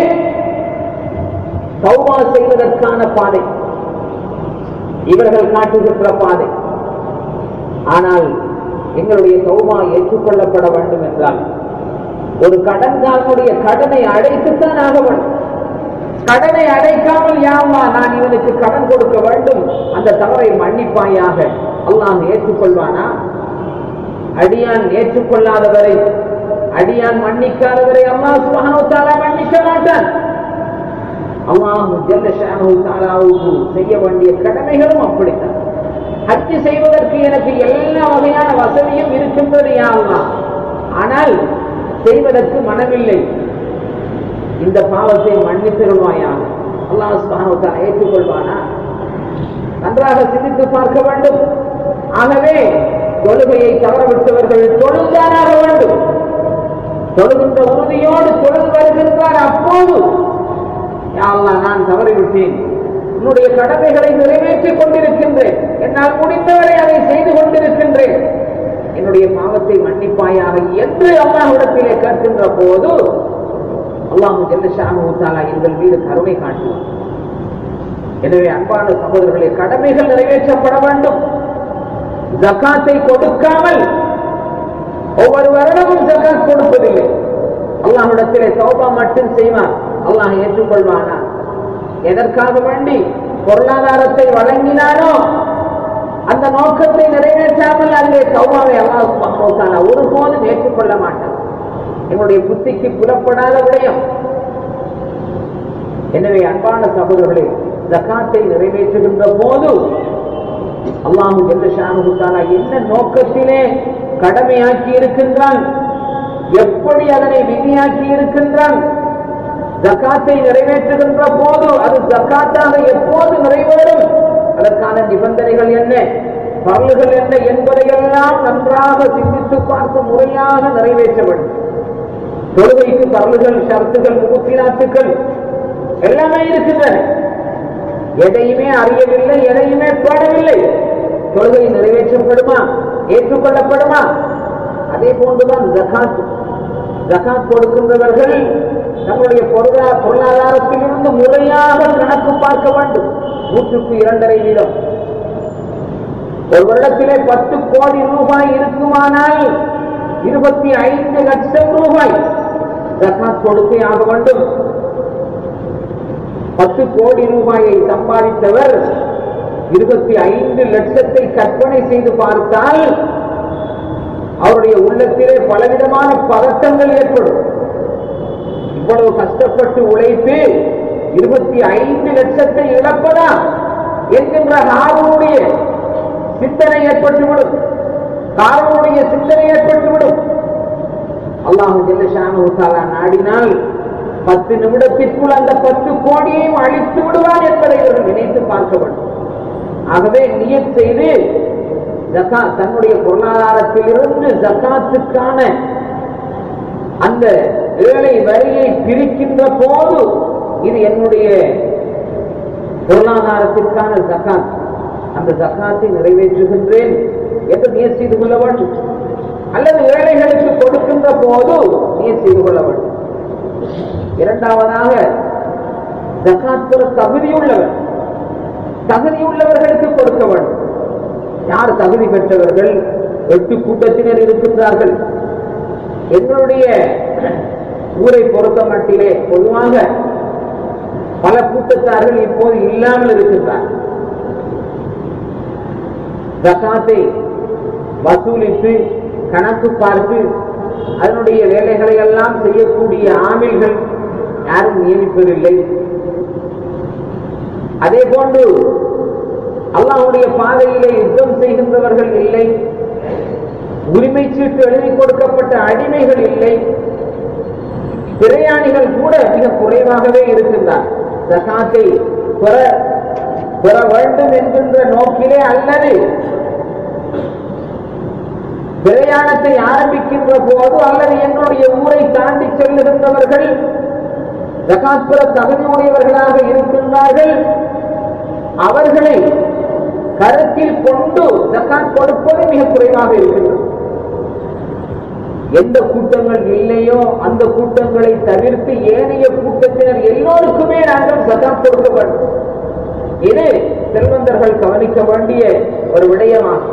தௌபா செய்வதற்கான பாதை இவர்கள் காட்டுகின்ற பாதை ஆனால் எங்களுடைய தௌபா ஏற்றுக்கொள்ளப்பட வேண்டும் என்றால் ஒரு கடன்காரனுடைய கடனை அடைத்துத்தான் ஆக வேண்டும் கடனை அடைக்காமல் யாவா நான் இவனுக்கு கடன் கொடுக்க வேண்டும் அந்த தவறை மன்னிப்பாயாக அல்லாஹ் ஏற்றுக்கொள்வானா அடியான் ஏற்றுக்கொள்ளாதவரை அடியான் மன்னிக்காதவரை அல்லாஹ் சுப்ஹானஹு வ தஆலா மன்னிக்க மாட்டான் அல்லாஹ் ஜல்ல ஷானஹு தஆலாவுக்கு செய்ய வேண்டிய கடமைகளும் அப்படித்தான் ஹஜ் செய்வதற்கு எனக்கு எல்லா வகையான வசதியும் இருக்கின்றது யா அல்லாஹ் ஆனால் செய்வதற்கு மனமில்லை இந்த பாவத்தை மன்னித்திருவாயாக அல்லாஹ் சுப்ஹானஹு வ தஆலா ஏற்றுக்கொள்வானா நன்றாக சிந்தித்து பார்க்க வேண்டும் ஆகவே தொழுகையை தவறவிட்டவர்கள் தொழுதானாக வேண்டும் தொழுகின்ற உறுதியோடு தொழுது வருகின்றார் அப்போது யா அல்லாஹ் நான் தவறிவிட்டேன் உன்னுடைய கடமைகளை நிறைவேற்றிக் கொண்டிருக்கின்றேன் என்னால் முடிந்தவரை அதை செய்து கொண்டிருக்கின்றேன் என்னுடைய பாவத்தை மன்னிப்பாயாக என்று அல்லாஹ்விடத்திலே கேட்கின்ற போது அல்லாஹு ஜல்லஷானு தாலா எங்கள் மீது கருணை காட்டுவார் எனவே அன்பான சகோதரர்களே கடமைகள் நிறைவேற்றப்பட வேண்டும் ஜக்காத்தை கொடுக்காமல் ஒவ்வொரு வருடமும் ஜக்காத் கொடுப்பதில்லை அல்லாஹ்விடத்திலே தௌபா மட்டும் செய்வான் அல்லாஹ் ஏற்றுக்கொள்வானா எதற்காக வேண்டி பொருளாதாரத்தை வழங்கினானோ அந்த நோக்கத்தை நிறைவேற்றாமல் அங்கே தௌபாவை அல்லாஹ் சுப்ஹானஹு வ தஆலா ஒருபோதும் ஏற்றுக்கொள்ள மாட்டான் எங்களுடைய புத்திக்கு புலப்படாத விடயம் எனவே அன்பான சகோதரர்களே ஜக்காத்தை நிறைவேற்றுகின்ற போது அல்லாஹு ஜல்லஷானு தாலா என்ன நோக்கத்திலே கடமையாக்கி இருக்கின்றான் எப்படி அதனை விதியாக்கி இருக்கின்றான் ஜக்காத்தை நிறைவேற்றுகின்ற போது அது ஜக்காத்தாக எப்போது நிறைவேறும் அதற்கான நிபந்தனைகள் என்ன பரலுகள் என்ன என்பதையெல்லாம் நன்றாக சிந்தித்து பார்த்து முறையாக நிறைவேற்ற வேண்டும் தொழுகைக்கு பரலுகள் ஷரத்துகள் முகத்தினாத்துக்கள் எல்லாமே இருக்கின்றன எதையுமே அறியவில்லை எதையுமே பாடவில்லை தொழுகை நிறைவேற்றப்படுமா ஏற்றுக்கொள்ளப்படுமா அதே போன்றுதான் ஜகாத் ஜகாத் கொடுக்கின்றவர்கள் நம்முடைய பொருளா பொருளாதாரத்திலிருந்து முறையாக கணக்கு பார்க்க வேண்டும் நூற்றுக்கு இரண்டரை வீதம் ஒரு வருடத்திலே பத்து கோடி ரூபாய் இருக்குமானால் இருபத்தி ஐந்து லட்சம் ரூபாய் ஜகாத் கொடுத்தே ஆக வேண்டும் பத்து கோடி ரூபாயை சம்பாதித்தவர் இருபத்தி ஐந்து லட்சத்தை கற்பனை செய்து பார்த்தால் அவருடைய உள்ளத்திலே பலவிதமான பதட்டங்கள் ஏற்படும் இவ்வளவு கஷ்டப்பட்டு உழைத்து இருபத்தி ஐந்து லட்சத்தை இழப்பதா என்கின்ற காரனுடைய சிந்தனை ஏற்பட்டுவிடும் காரனுடைய சிந்தனை ஏற்பட்டுவிடும் அல்லாஹு ஜெல்லஷானு தாலா நாடினால் பத்து நிமிடத்திற்குள் அந்த பத்து கோடியையும் அழித்து விடுவார் என்பதை இவர்கள் நினைத்து பார்க்க வேண்டும் ஆகவே நியத் செய்து ஜக்கா தன்னுடைய பொருளாதாரத்திலிருந்து ஜக்காத்துக்கான அந்த ஏழை வரியை பிரிக்கின்ற போது இது என்னுடைய பொருளாதாரத்திற்கான ஜக்காத் அந்த ஜக்காத்தை நிறைவேற்றுகின்றேன் என்று நியத் செய்து கொள்ள வேண்டும் அல்லது ஏழைகளுக்கு கொடுக்கின்ற போது நியத் செய்து கொள்ள வேண்டும் இரண்டாவதாக ஜக்காத் பெற தகுதியுள்ளவர் தகுதியுள்ளவர்களுக்கு கொடுக்க வேண்டும் யார் தகுதி பெற்றவர்கள் எட்டு கூட்டத்தினர் இருக்கின்றார்கள் எங்களுடைய ஊரை பொறுத்த மட்டிலே பொதுவாக பல கூட்டத்தார்கள் இப்போது இல்லாமல் இருக்கின்றார் ஜக்காத்தை வசூலித்து கணக்கு பார்த்து அதனுடைய வேலைகளை எல்லாம் செய்யக்கூடிய ஆமில்கள் யாரும் நியமிப்பதில்லை அதே போன்று அல்லாஹ்வுடைய பாதையிலே யுத்தம் செய்கின்றவர்கள் இல்லை உரிமை சீட்டு எழுதி கொடுக்கப்பட்ட அடிமைகள் இல்லை பிரயாணிகள் கூட மிக குறைவாகவே இருக்கின்றார் ஜகாத்தை பெற பெற வேண்டும் என்கின்ற நோக்கிலே அல்லது பிரயாணத்தை ஆரம்பிக்கின்ற போது அல்லது என்னுடைய ஊரை தாண்டி செல்லுகின்றவர்கள் ஜகாத்புர தகுதியுடையவர்களாக இருக்கின்றார்கள் அவர்களை கருத்தில் கொண்டு ஜக்காத் கொடுப்பது மிக குறைவாக இருக்கின்றது எந்த கூட்டங்கள் இல்லையோ அந்த கூட்டங்களை தவிர்த்து ஏனைய கூட்டத்தினர் எல்லோருக்குமே நாங்கள் ஜக்காத் கொடுக்க வேண்டும் இது செல்வந்தர்கள் கவனிக்க வேண்டிய ஒரு விடயமாகும்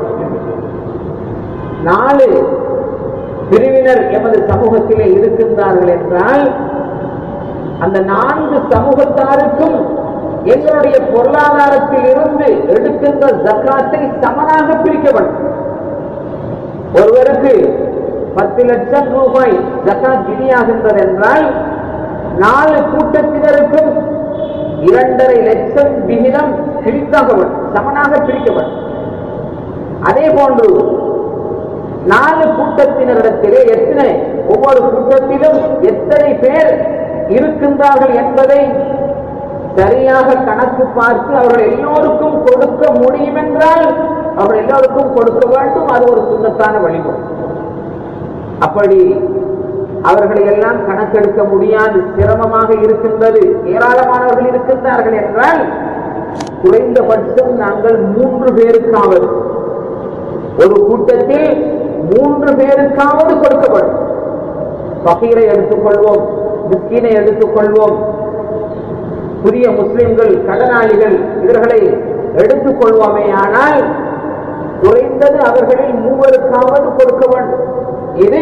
நாலு பிரிவினர் எமது சமூகத்திலே இருக்கின்றார்கள் என்றால் அந்த நான்கு சமூகத்தாருக்கும் எங்களுடைய பொருளாதாரத்தில் இருந்து எடுக்கின்ற ஜக்காத்தை சமனாக பிரிக்க வேண்டும் ஒருவருக்கு பத்து லட்சம் ரூபாய் ஜக்காத் விதியாகின்றது என்றால் நாலு கூட்டத்தினருக்கும் இரண்டரை லட்சம் விகிதம் பிரித்தாக வேண்டும் சமனாக பிரிக்க வேண்டும் அதே போன்று நாலு கூட்டத்தினரிடத்திலே எத்தனை ஒவ்வொரு கூட்டத்திலும் எத்தனை பேர் இருக்கின்றார்கள் என்பதை சரியாக கணக்கு பார்த்து அவர்கள் எல்லோருக்கும் கொடுக்க முடியும் என்றால் அவர்கள் எல்லோருக்கும் கொடுக்க வேண்டும் அது ஒரு சுண்ணத்தான வழிமுறை அப்படி அவர்களை எல்லாம் கணக்கெடுக்க முடியாது சிரமமாக இருக்கின்றது ஏராளமானவர்கள் இருக்கின்றார்கள் என்றால் குறைந்தபட்சம் நாங்கள் மூன்று பேருக்காவது ஒரு கூட்டத்தில் மூன்று பேருக்காவது கொடுக்கப்படும் பகீரை எடுத்துக்கொள்வோம் மிஸ்கீனை எடுத்துக்கொள்வோம் புதிய முஸ்லிம்கள் கடனாளிகள் இவர்களை எடுத்துக்கொள்வோமே ஆனால் குறைந்தது அவர்களில் மூவருக்காவது கொடுக்க வேண்டும் இது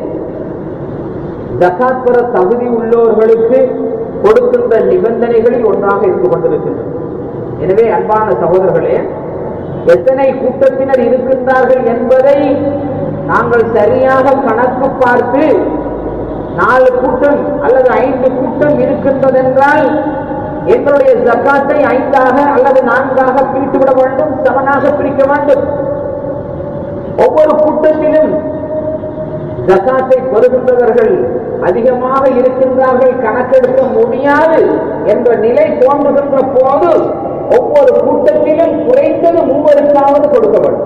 ஜகாத் பெற தகுதி உள்ளவர்களுக்கு கொடுக்கின்ற நிபந்தனைகளில் ஒன்றாக இருந்து கொண்டிருக்கின்றது எனவே அன்பான சகோதரர்களே எத்தனை கூட்டத்தினர் இருக்கின்றார்கள் என்பதை நாங்கள் சரியாக கணக்கு பார்த்து நாலு கூட்டம் அல்லது ஐந்து கூட்டம் இருக்கின்றதென்றால் எங்களுடைய ஜக்காத்தை ஐந்தாக அல்லது நான்காக பிரித்துவிட வேண்டும் சமனாக பிரிக்க வேண்டும் ஒவ்வொரு கூட்டத்திலும் ஜக்காத்தை பெறுகின்றவர்கள் அதிகமாக இருக்கின்றார்கள் கணக்கெடுக்க முடியாது என்ற நிலை தோன்றுகின்ற போது ஒவ்வொரு கூட்டத்திலும் குறைந்தது மூவருக்காவது கொடுக்கப்படும்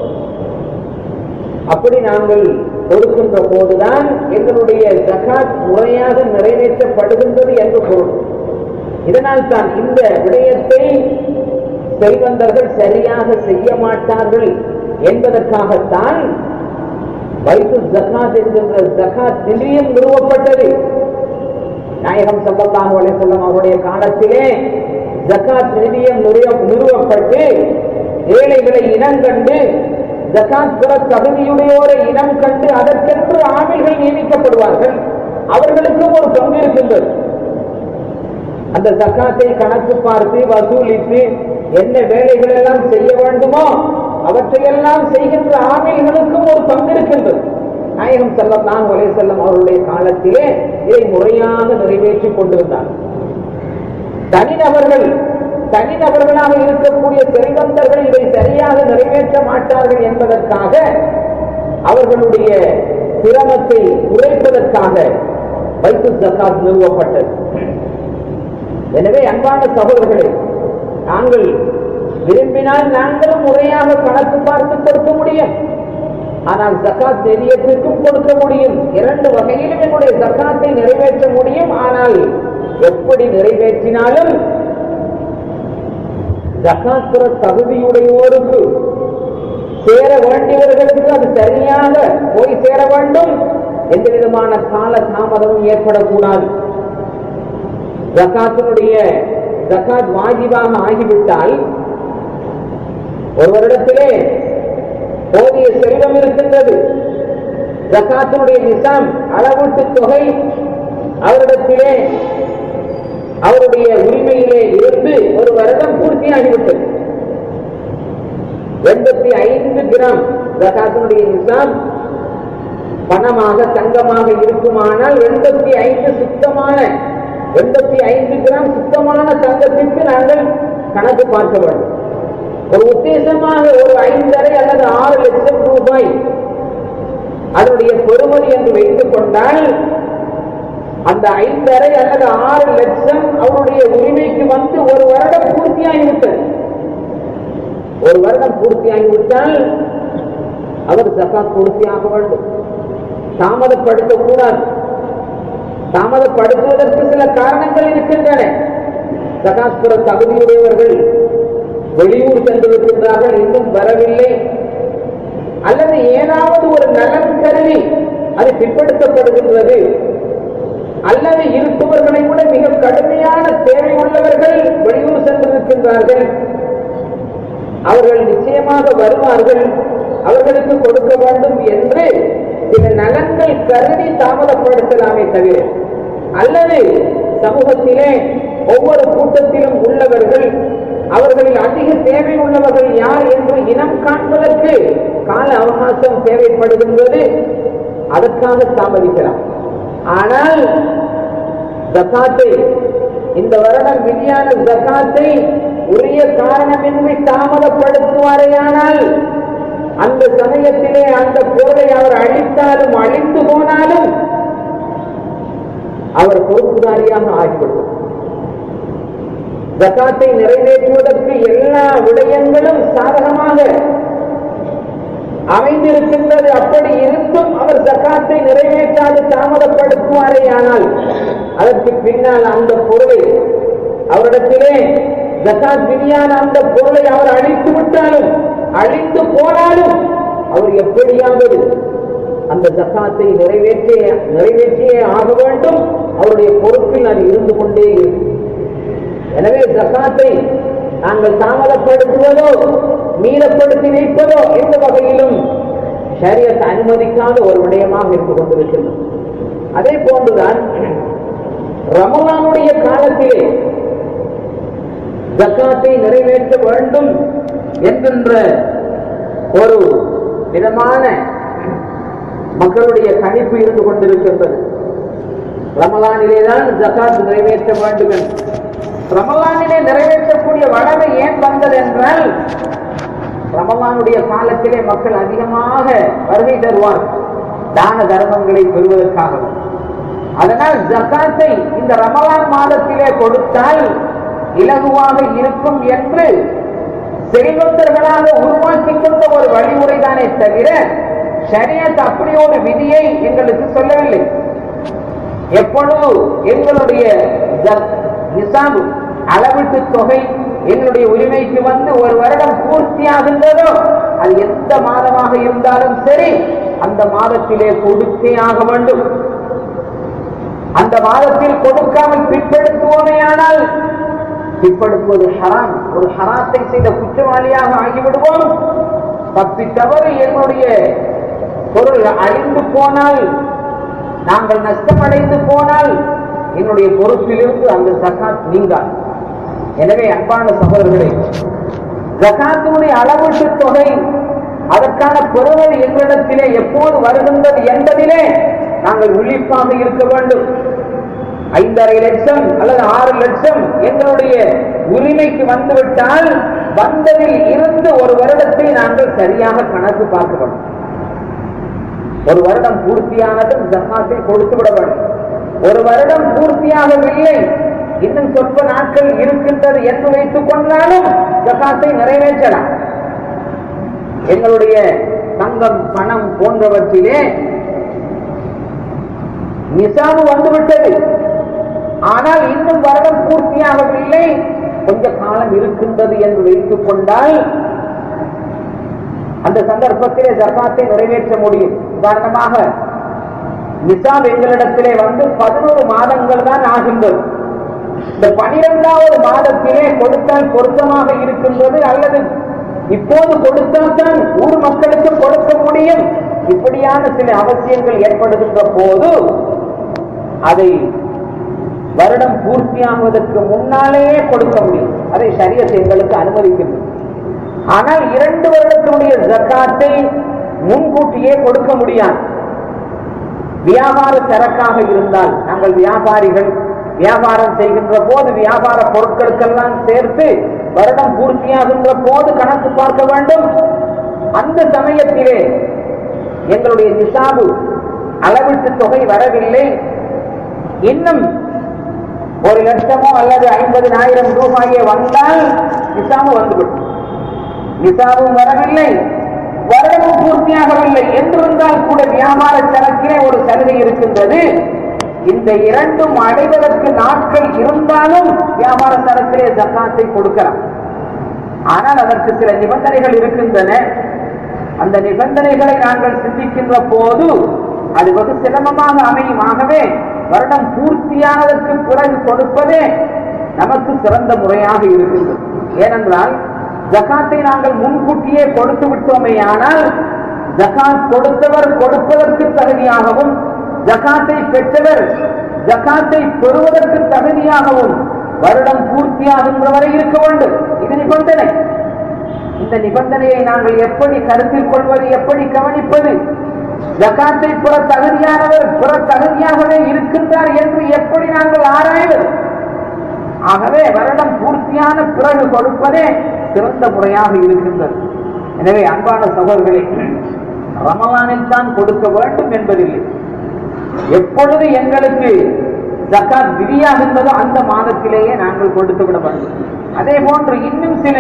அப்படி நாங்கள் கொடுக்கின்ற போதுதான் எங்களுடைய ஜகாத் முறையாக நிறைவேற்றப்படுகின்றது என்று பொருள் இதனால் தான் இந்த விடயத்தை செல்வந்தர்கள் சரியாக செய்ய மாட்டார்கள் என்பதற்காகத்தான் வைத்து ஜகாத் என்கின்ற ஜகாத் நிலையம் நிறுவப்பட்டது நாயகம் சம்பத்தாக செல்லும் அவருடைய காலத்திலே ஜகாத் நிதியம் நிறுவ- நிறுவப்பட்டு ஏழைகளை இனங்கண்டு ஜகாத் பெற தகுதியுடையோரை இனம் கண்டு அதற்கென்று ஆமில்கள் நியமிக்கப்படுவார்கள் அவர்களுக்கும் ஒரு பங்கு இருக்கின்றது அந்த ஜக்காத்தை கணக்கு பார்த்து வசூலித்து என்ன வேலைகள் எல்லாம் செய்ய வேண்டுமோ அவற்றையெல்லாம் செய்கின்ற ஆமைகளுக்கும் ஒரு பங்கு இருக்கின்றது நாயகம் செல்லத்தான் ஒலே செல்லம் அவருடைய காலத்திலே இதை முறையாக நிறைவேற்றிக் கொண்டிருந்தார் தனிநபர்கள் தனிநபர்களாக இருக்கக்கூடிய செல்வந்தர்கள் இதை சரியாக நிறைவேற்ற மாட்டார்கள் என்பதற்காக அவர்களுடைய சிரமத்தை குறைப்பதற்காக வைத்து ஜக்காத் நிறுவப்பட்டது எனவே அன்பான சகோதரர்களே நாங்கள் விரும்பினால் நாங்களும் முறையாக கணக்கு பார்த்து கொடுக்க முடியும் ஆனால் ஜக்காத் நிதியத்திற்கும் கொடுக்க முடியும் இரண்டு வகையிலும் என்னுடைய ஜக்காத்தை நிறைவேற்ற முடியும் ஆனால் எப்படி நிறைவேற்றினாலும் ஜக்காத் பெற தகுதியுடையோருக்கு சேர வேண்டியவர்களுக்கு அது சரியாக போய் சேர வேண்டும் எந்த விதமான கால தாமதமும் ஏற்படக்கூடாது ஜக்காத்தினுடைய ஜக்காத் வாஜிபாக ஆகிவிட்டால் ஒருவரிடத்திலே போதிய செல்வம் இருக்கின்றது ஜக்காத்தினுடைய நிசாம் அளவீட்டு தொகை அவரிடத்திலே அவருடைய உரிமையிலே இருந்து ஒரு வருடம் பூர்த்தியாகிவிட்டது எண்பத்தி ஐந்து கிராம் ஜக்காத்தினுடைய நிசாம் பணமாக தங்கமாக இருக்குமானால் எண்பத்தி ஐந்து சுத்தமான எண்பத்தி ஐந்து கிராம் சுத்தமான தங்கத்திற்கு நாங்கள் கணக்கு பார்க்க வேண்டும் ஒரு உத்தேசமாக ஒரு ஐந்தரை அல்லது ஆறு லட்சம் ரூபாய் அதனுடைய பெறுமதி என்று வைத்துக் கொண்டால் அந்த ஐந்தரை அல்லது ஆறு லட்சம் அவருடைய உரிமைக்கு வந்து ஒரு வருடம் பூர்த்தியாகிவிட்டது ஒரு வருடம் பூர்த்தியாகிவிட்டால் அவர் ஜக்காத் கொடுத்தியாக வேண்டும் தாமதப்படுத்தக்கூடாது தாமதப்படுத்துவதற்கு சில காரணங்கள் இருக்கின்றன ஜகாத் பெற தகுதியுடையவர்கள் வெளியூர் சென்றிருக்கின்றார்கள் இன்னும் வரவில்லை அல்லது ஏதாவது ஒரு நலன் கருதி அது பிற்படுத்தப்படுகின்றது அல்லது இருப்பவர்களை விட மிக கடுமையான தேவை உள்ளவர்கள் வெளியூர் சென்றிருக்கின்றார்கள் அவர்கள் நிச்சயமாக வருவார்கள் அவர்களுக்கு கொடுக்க வேண்டும் என்று சில நலன்கள் கருதி தாமதப்படுத்தலாமே தவிர அல்லது சமூகத்திலே ஒவ்வொரு கூட்டத்திலும் உள்ளவர்கள் அவர்களில் அதிக தேவை உள்ளவர்கள் யார் என்று இனம் காண்பதற்கு கால அவகாசம் தேவைப்படுகின்றது அதற்காக தாமதிக்கலாம் ஆனால் ஜக்காத்தை இந்த வருடம் விதியான ஜக்காத்தை உரிய காரணமின்றி தாமதப்படுத்துவாரேயானால் அந்த சமயத்திலே அந்த பொருளை அவர் அழித்தாலும் அழிந்து போனாலும் அவர் பொறுப்புதாரியாக ஆகிவிடும் ஜக்காத்தை நிறைவேற்றுவதற்கு எல்லா விடயங்களும் சாதகமாக அமைந்திருக்கின்றது அப்படி இருந்தும் அவர் ஜக்காத்தை நிறைவேற்றாது தாமதப்படுத்துவாரே ஆனால் அதற்கு பின்னால் அந்த பொருளை அவரிடத்திலே ஜக்காத் விதியான அந்த பொருளை அவர் அழித்து விட்டாலும் அழிந்து போனாலும் அவர் எப்படியாவது அந்த ஜக்காத்தை நிறைவேற்றிய நிறைவேற்றியே ஆக வேண்டும் அவருடைய பொறுப்பில் அது இருந்து கொண்டே இருக்கும் எனவே ஜக்காத்தை நாங்கள் தாமதப்படுத்துவதோ மீளப்படுத்தி வைப்பதோ எந்த வகையிலும் ஷரியத் அனுமதிக்காத ஒரு விடயமாக இருந்து கொண்டிருக்கின்றது அதே போன்றுதான் ரமலானுடைய காலத்திலே ஜக்காத்தை நிறைவேற்ற வேண்டும் என்கின்ற ஒரு விதமான மக்களுடைய கணிப்பு இருந்து கொண்டிருக்கின்றது ரமலானிலேதான் ஜக்காத் நிறைவேற்ற வேண்டும் என்று ரமலானிலே நிறைவேற்றக்கூடிய வளமை ஏன் வந்தது என்றால் ரமலானுடைய காலத்திலே மக்கள் அதிகமாக வருகை தருவார் தான தர்மங்களை பெறுவதற்காக அதனால் ஜக்காத்தை இந்த ரமலான் மாதத்திலே கொடுத்தால் இலகுவாக இருக்கும் என்று செல்வந்தர்களாக உருவாக்கி கொண்ட ஒரு வழிமுறை தானே தவிர ஷரியத் அப்படி ஒரு விதியை எங்களுக்கு சொல்லவில்லை எப்பொழுது எங்களுடைய நிசாபு அளவீட்டு தொகை எங்களுடைய உரிமைக்கு வந்து ஒரு வருடம் பூர்த்தியாகின்றதோ அது எந்த மாதமாக இருந்தாலும் சரி அந்த மாதத்திலே கொடுத்தே ஆக வேண்டும் அந்த மாதத்தில் கொடுக்காமல் பிற்படுத்துவோமேயானால் பிற்படுத்துவது ஹராம் ஒரு ஹராத்தை செய்த குற்றவாளியாக ஆகிவிடுவோம் தப்பி தவறு என்னுடைய பொருள் அழிந்து போனால் நாங்கள் நஷ்டமடைந்து போனால் என்னுடைய பொறுப்பிலிருந்து அந்த ஜகாத் நீங்காது எனவே அன்பான சகோதரர்களே ஜகாத்தினுடைய அளவீட்டு தொகை அதற்கான பெறுவது எங்களிடத்திலே எப்போது வருகின்றது என்பதிலே நாங்கள் விழிப்பாக இருக்க வேண்டும் ஐந்தரை லட்சம் அல்லது ஆறு லட்சம் எங்களுடைய உரிமைக்கு வந்துவிட்டால் வந்ததில் இருந்து ஒரு வருடத்தை நாங்கள் சரியாக கணக்கு பார்க்க வேண்டும் ஒரு வருடம் பூர்த்தியானதும் ஜக்காத்தை கொடுத்து விட வேண்டும் ஒரு வருடம் பூர்த்தியாகவில்லை இன்னும் சொற்ப நாட்கள் இருக்கின்றது என்று வைத்துக் கொண்டாலும் ஜக்காத்தை நிறைவேற்றலாம் எங்களுடைய தங்கம் பணம் போன்றவற்றிலே நிசாபு வந்துவிட்டது ஆனால் இன்னும் வருடம் பூர்த்தியாகவில்லை கொஞ்ச காலம் இருக்கின்றது என்று வைத்துக் கொண்டால் அந்த சந்தர்ப்பத்திலே ஜக்காத்தை நிறைவேற்ற முடியும் உதாரணமாக நிசாப் எங்களிடத்திலே வந்து பதினோரு மாதங்கள் தான் ஆகின்றது இந்த பனிரெண்டாவது மாதத்திலே கொடுத்தால் பொருத்தமாக இருக்கின்றது அல்லது இப்போது கொடுத்தால் தான் ஊர் மக்களுக்கு கொடுக்க முடியும் இப்படியான சில அவசியங்கள் ஏற்படுகின்ற போது அதை வருடம் பூர்த்தியாகுவதற்கு முன்னாலேயே கொடுக்க முடியும் அதை சரியத்தை எங்களுக்கு அனுமதிக்கின்றது ஆனால் இரண்டு வருடத்தினுடைய ஜக்காத்தை முன்கூட்டியே கொடுக்க முடியாது வியாபார சரக்காக இருந்தால் நாங்கள் வியாபாரிகள் வியாபாரம் செய்கின்ற போது வியாபார பொருட்களுக்கெல்லாம் சேர்த்து வருடம் பூர்த்தியாகின்ற போது கணக்கு பார்க்க வேண்டும் அந்த சமயத்திலே எங்களுடைய நிசாபு அளவீட்டு தொகை வரவில்லை இன்னும் ஒரு லட்சமோ அல்லது ஐம்பதினாயிரம் ரூபாயே வந்தால் நிசாபு வந்துவிடும் நிசாபும் வரவில்லை வருடம் வருடமும் பூர்த்தியாகவில்லை என்றிருந்தால் கூட வியாபார சரக்கிலே ஒரு சலுகை இருக்கின்றது இந்த இரண்டும் அடைவதற்கு நாட்கள் இருந்தாலும் வியாபார சரக்கிலே ஜக்காத்தை கொடுக்கலாம் ஆனால் அதற்கு சில நிபந்தனைகள் இருக்கின்றன அந்த நிபந்தனைகளை நாங்கள் சிந்திக்கின்ற போது அது வெகு சிரமமாக அமையும் ஆகவே வருடம் பூர்த்தியானதற்கு பிறகு கொடுப்பதே நமக்கு சிறந்த முறையாக இருக்கின்றது ஏனென்றால் ஜகாத்தை நாங்கள் முன்கூட்டியே கொடுத்து விட்டோமேயானால் ஜகாத் கொடுத்தவர் கொடுப்பதற்கு தகுதியாகவும் ஜகாத்தை பெற்றவர் ஜகாத்தை பெறுவதற்கு தகுதியாகவும் வருடம் பூர்த்தியாகின்ற வரை இருக்க வேண்டும் இது நிபந்தனை இந்த நிபந்தனையை நாங்கள் எப்படி கருத்தில் கொள்வது எப்படி கவனிப்பது ஜகாத்தை புற தகுதியானவர் புற தகுதியாகவே இருக்கின்றார் என்று எப்படி நாங்கள் ஆராய்வது ஆகவே வருடம் பூர்த்தியான பிறகு கொடுப்பதே சிறந்த முறையாக இருக்கின்றது எனவே அன்பான சகோதரர்களே ரமலானில் தான் கொடுக்க வேண்டும் என்பதில்லை எப்பொழுது எங்களுக்கு ஜக்காத் விதியாகின்றதோ அந்த மாதத்திலேயே நாங்கள் கொடுத்து விட வேண்டும் அதே போன்று இன்னும் சில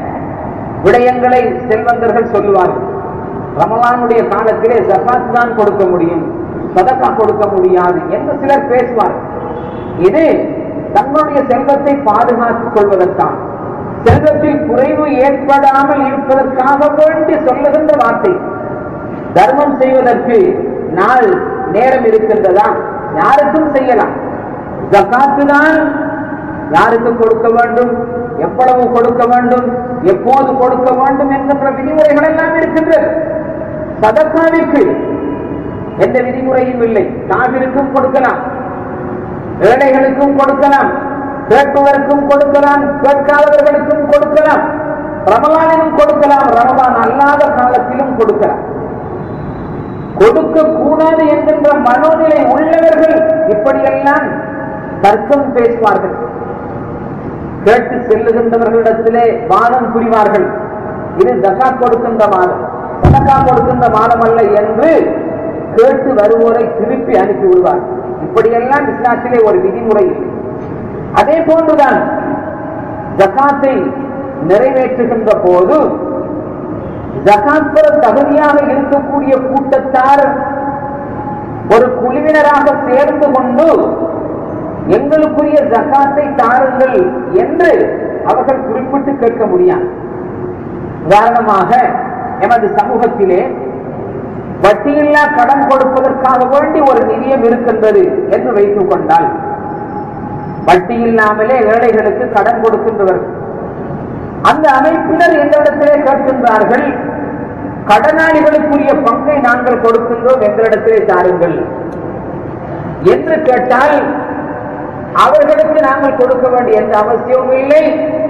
விடயங்களை செல்வந்தர்கள் சொல்லுவார்கள் ரமலானுடைய காலத்திலே ஜக்காத் தான் கொடுக்க முடியும் சதக்கா கொடுக்க முடியாது என்று சிலர் பேசுவார்கள் இது தங்களுடைய செல்வத்தை பாதுகாத்துக் கொள்வதற்கான செல்வத்தில் குறைவு ஏற்படாமல் இருப்பதற்காக வேண்டி சொல்லுகின்ற வார்த்தை தர்மம் செய்வதற்கு நாள் நேரம் இருக்கின்றதா யாருக்கும் செய்யலாம் ஜக்காத்து தான் யாருக்கு கொடுக்க வேண்டும் எவ்வளவு கொடுக்க வேண்டும் எப்போது கொடுக்க வேண்டும் என்கின்ற விதிமுறைகள் எல்லாம் இருக்கின்றது சதக்காவிற்கு எந்த விதிமுறையும் இல்லை காவிற்கும் கொடுக்கலாம் ஏழைகளுக்கும் கொடுக்கலாம் கேட்பவருக்கும் கொடுக்கலாம் கேட்காதவர்களுக்கும் கொடுக்கலாம் ரமலானிலும் கொடுக்கலாம் ரமலான் அல்லாத காலத்திலும் கொடுக்கலாம் கொடுக்க கூடாது என்கின்ற மனோநிலை உள்ளவர்கள் இப்படியெல்லாம் தர்க்கம் பேசுவார்கள் கேட்டு செல்லுகின்றவர்களிடத்திலே வாதம் புரிவார்கள் இது ஜகாத் கொடுக்கின்ற மாதம் சதக்கா கொடுக்கின்ற மாதம் அல்ல என்று கேட்டு வருவோரை திருப்பி அனுப்பி விடுவார் இப்படியெல்லாம் இஸ்லாத்திலே ஒரு விதிமுறை இல்லை அதே போன்றுதான் ஜகாத்தை நிறைவேற்றுகின்ற போது ஜகாத் பெற தகுதியாக இருக்கக்கூடிய கூட்டத்தார் ஒரு குழுவினராக சேர்ந்து கொண்டு எங்களுக்குரிய ஜக்காத்தை தாருங்கள் என்று அவர்கள் குறிப்பிட்டு கேட்க முடியாது உதாரணமாக எமது சமூகத்திலே வட்டியில்லா கடன் கொடுப்பதற்காக வேண்டி ஒரு நிதியம் இருக்கின்றது என்று வைத்துக் கொண்டால் வட்டி இல்லாமலே ஏழைகளுக்கு கடன் கொடுக்கின்றவர்கள் அந்த அமைப்பினர் எங்களிடத்திலே கேட்கின்றார்கள் கடனாளிகளுக்குரிய பங்கை நாங்கள் கொடுக்கின்றோம் எங்களிடத்திலே தாருங்கள் என்று கேட்டால் அவர்களுக்கு நாங்கள் கொடுக்க வேண்டிய எந்த அவசியமும் இல்லை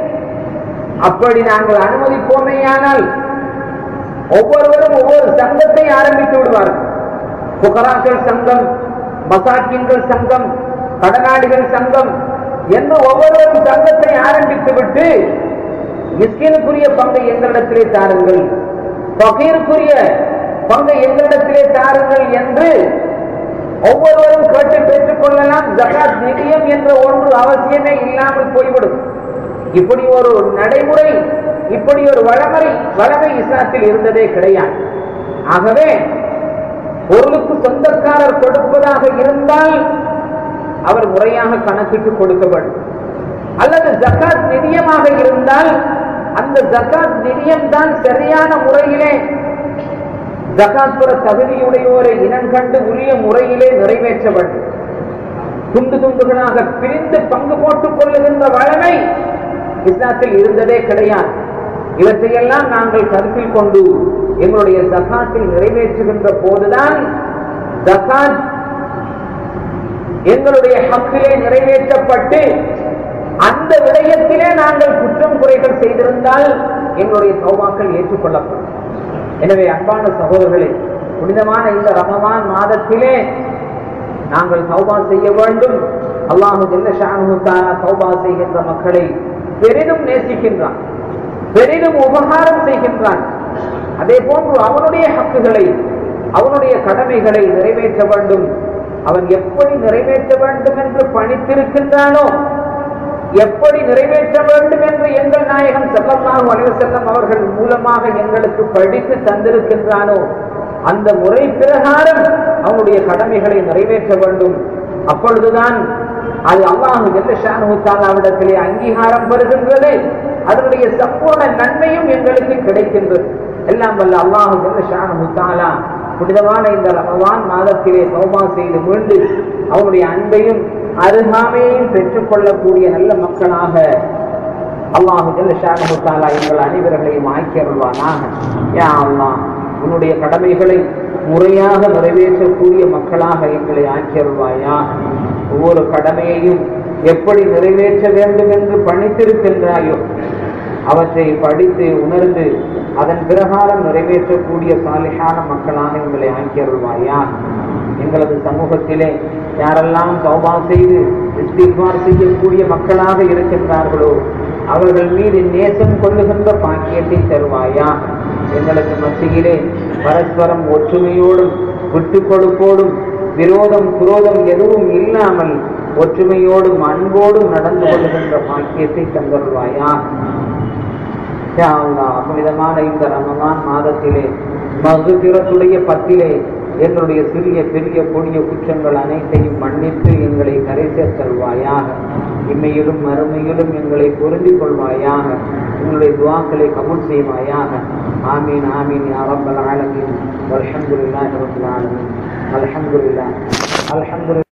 அப்படி நாங்கள் அனுமதிப்போமேயானால் ஒவ்வொருவரும் ஒவ்வொரு சங்கத்தை ஆரம்பித்து விடுவார்கள் புகராக்கள் சங்கம் மசாக்கின்கள் சங்கம் கடனாளிகள் சங்கம் என்று ஒவ்வொருவரும் சங்கத்தை ஆரம்பித்து விட்டு மிஸ்கினுக்குரிய பங்கை எங்களிடத்திலே தாருங்கள் பகீருக்குரிய பங்கை எங்களிடத்திலே தாருங்கள் என்று ஒவ்வொருவரும் கேட்டு பெற்றுக் கொள்ளலாம் ஜகாத் நிதியம் என்ற ஒன்று அவசியமே இல்லாமல் போய்விடும் இப்படி ஒரு நடைமுறை இப்படி ஒரு வளமுறை வளமை இஸ்லாத்தில் இருந்ததே கிடையாது ஆகவே பொருளுக்கு சொந்தக்காரர் கொடுப்பதாக இருந்தால் அவர் முறையாக கணக்கிட்டு கொடுக்க வேண்டும் அல்லது ஜக்காத் நிதியமாக இருந்தால் அந்த ஜக்காத் நிதியம் தான் சரியான முறையிலே ஜக்காத் பெற தகுதியுடையோரை இனம் கண்டு உரிய முறையிலே நிறைவேற்ற வேண்டும் துண்டு துண்டுகளாக பிரிந்து பங்கு போட்டுக் கொள்ளுகின்ற வளமை இஸ்லாத்தில் இருந்ததே கிடையாது இவற்றையெல்லாம் நாங்கள் கருத்தில் கொண்டு எங்களுடைய ஜக்காத்தை நிறைவேற்றுகின்ற போதுதான் ஜக்காத் எங்களுடைய ஹக்கிலே நிறைவேற்றப்பட்டு அந்த விடயத்திலே நாங்கள் குற்றம் குறைகள் செய்திருந்தால் எங்களுடைய சௌமாக்கள் ஏற்றுக்கொள்ளப்படும் எனவே அன்பான சகோதரர்களே புனிதமான இந்த ரமலான் மாதத்திலே நாங்கள் சௌபா செய்ய வேண்டும் அல்லாஹு ஜெல்லஷானுக்கான சௌபா செய்கின்ற மக்களை பெரிதும் நேசிக்கின்றான் பெரிதும் உபகாரம் செய்கின்றான் அதே போன்று அவனுடைய ஹக்குகளை அவனுடைய கடமைகளை நிறைவேற்ற வேண்டும் அவன் எப்படி நிறைவேற்ற வேண்டும் என்று பணித்திருக்கின்றானோ எப்படி நிறைவேற்ற வேண்டும் என்று எங்கள் நாயகம் செல்லல்லாஹு அலைஹி செல்லம் அவர்கள் மூலமாக எங்களுக்கு படித்து தந்திருக்கின்றானோ அந்த முறை பிரகாரம் அவனுடைய கடமைகளை நிறைவேற்ற வேண்டும் அப்பொழுதுதான் அது அல்லாஹு ஜல்லஷானுத்தாலாவிடத்திலே அங்கீகாரம் பெறுகின்றது அதனுடைய சம்பூர்ண நன்மையும் எங்களுக்கு கிடைக்கின்றது எல்லாம் வல்ல அல்லாஹு ஜல்லஷானுத்தாலா புனிதமான இந்த ரமவான் மாதத்திலே தௌபா செய்து மீண்டு அவனுடைய அன்பையும் அருகாமையையும் பெற்றுக்கொள்ளக்கூடிய நல்ல மக்களாக அல்லாஹு ஜல்லஷானுத்தாலா எங்கள் அனைவர்களையும் ஆக்கி அருள்வானாக யா அல்லாஹ் உன்னுடைய கடமைகளை முறையாக நிறைவேற்றக்கூடிய மக்களாக எங்களை ஆக்கியருள்வாயா ஒவ்வொரு கடமையையும் எப்படி நிறைவேற்ற வேண்டும் என்று பணித்திருக்கின்றாயோ அவற்றை படித்து உணர்ந்து அதன் பிரகாரம் நிறைவேற்றக்கூடிய சாலிஹான மக்களாக எங்களை ஆக்கியருள்வாயா எங்களது சமூகத்திலே யாரெல்லாம் சௌபா செய்து இஸ்திஃபார் செய்யக்கூடிய மக்களாக இருக்கின்றார்களோ அவர்கள் மீது நேசம் கொள்ளுகின்ற பாக்கியத்தை தருவாயா எங்களுக்கு மத்தியிலே பரஸ்பரம் ஒற்றுமையோடும் விட்டு கொடுப்போடும் விரோதம் குரோதம் எதுவும் இல்லாமல் ஒற்றுமையோடும் அன்போடும் நடந்து கொள்கின்ற பாக்கியத்தை தந்தருவாயா யா அல்லாஹ், புனிதமான இந்த ரமலான் மாதத்திலே மகுதிரத்துடைய பத்திலே எங்களுடைய சிறிய பெரிய கொடிய குற்றங்கள் அனைத்தையும் மன்னித்து எங்களை கரை சேர்த்தல்வாயாக இம்மையிலும் மறுமையிலும் எங்களை பொருந்திக் கொள்வாயாக எங்களுடைய துவாக்களை கபூல் செய்வாயாக ஆமீன் ஆமீன் யா ரப்பல் ஆலமீன் வல்ஹம்துலில்லாஹி ரப்பில் ஆலமீன் அல்ஹம்துலில்லாஹ் அல்ஹம்துலில்லாஹ்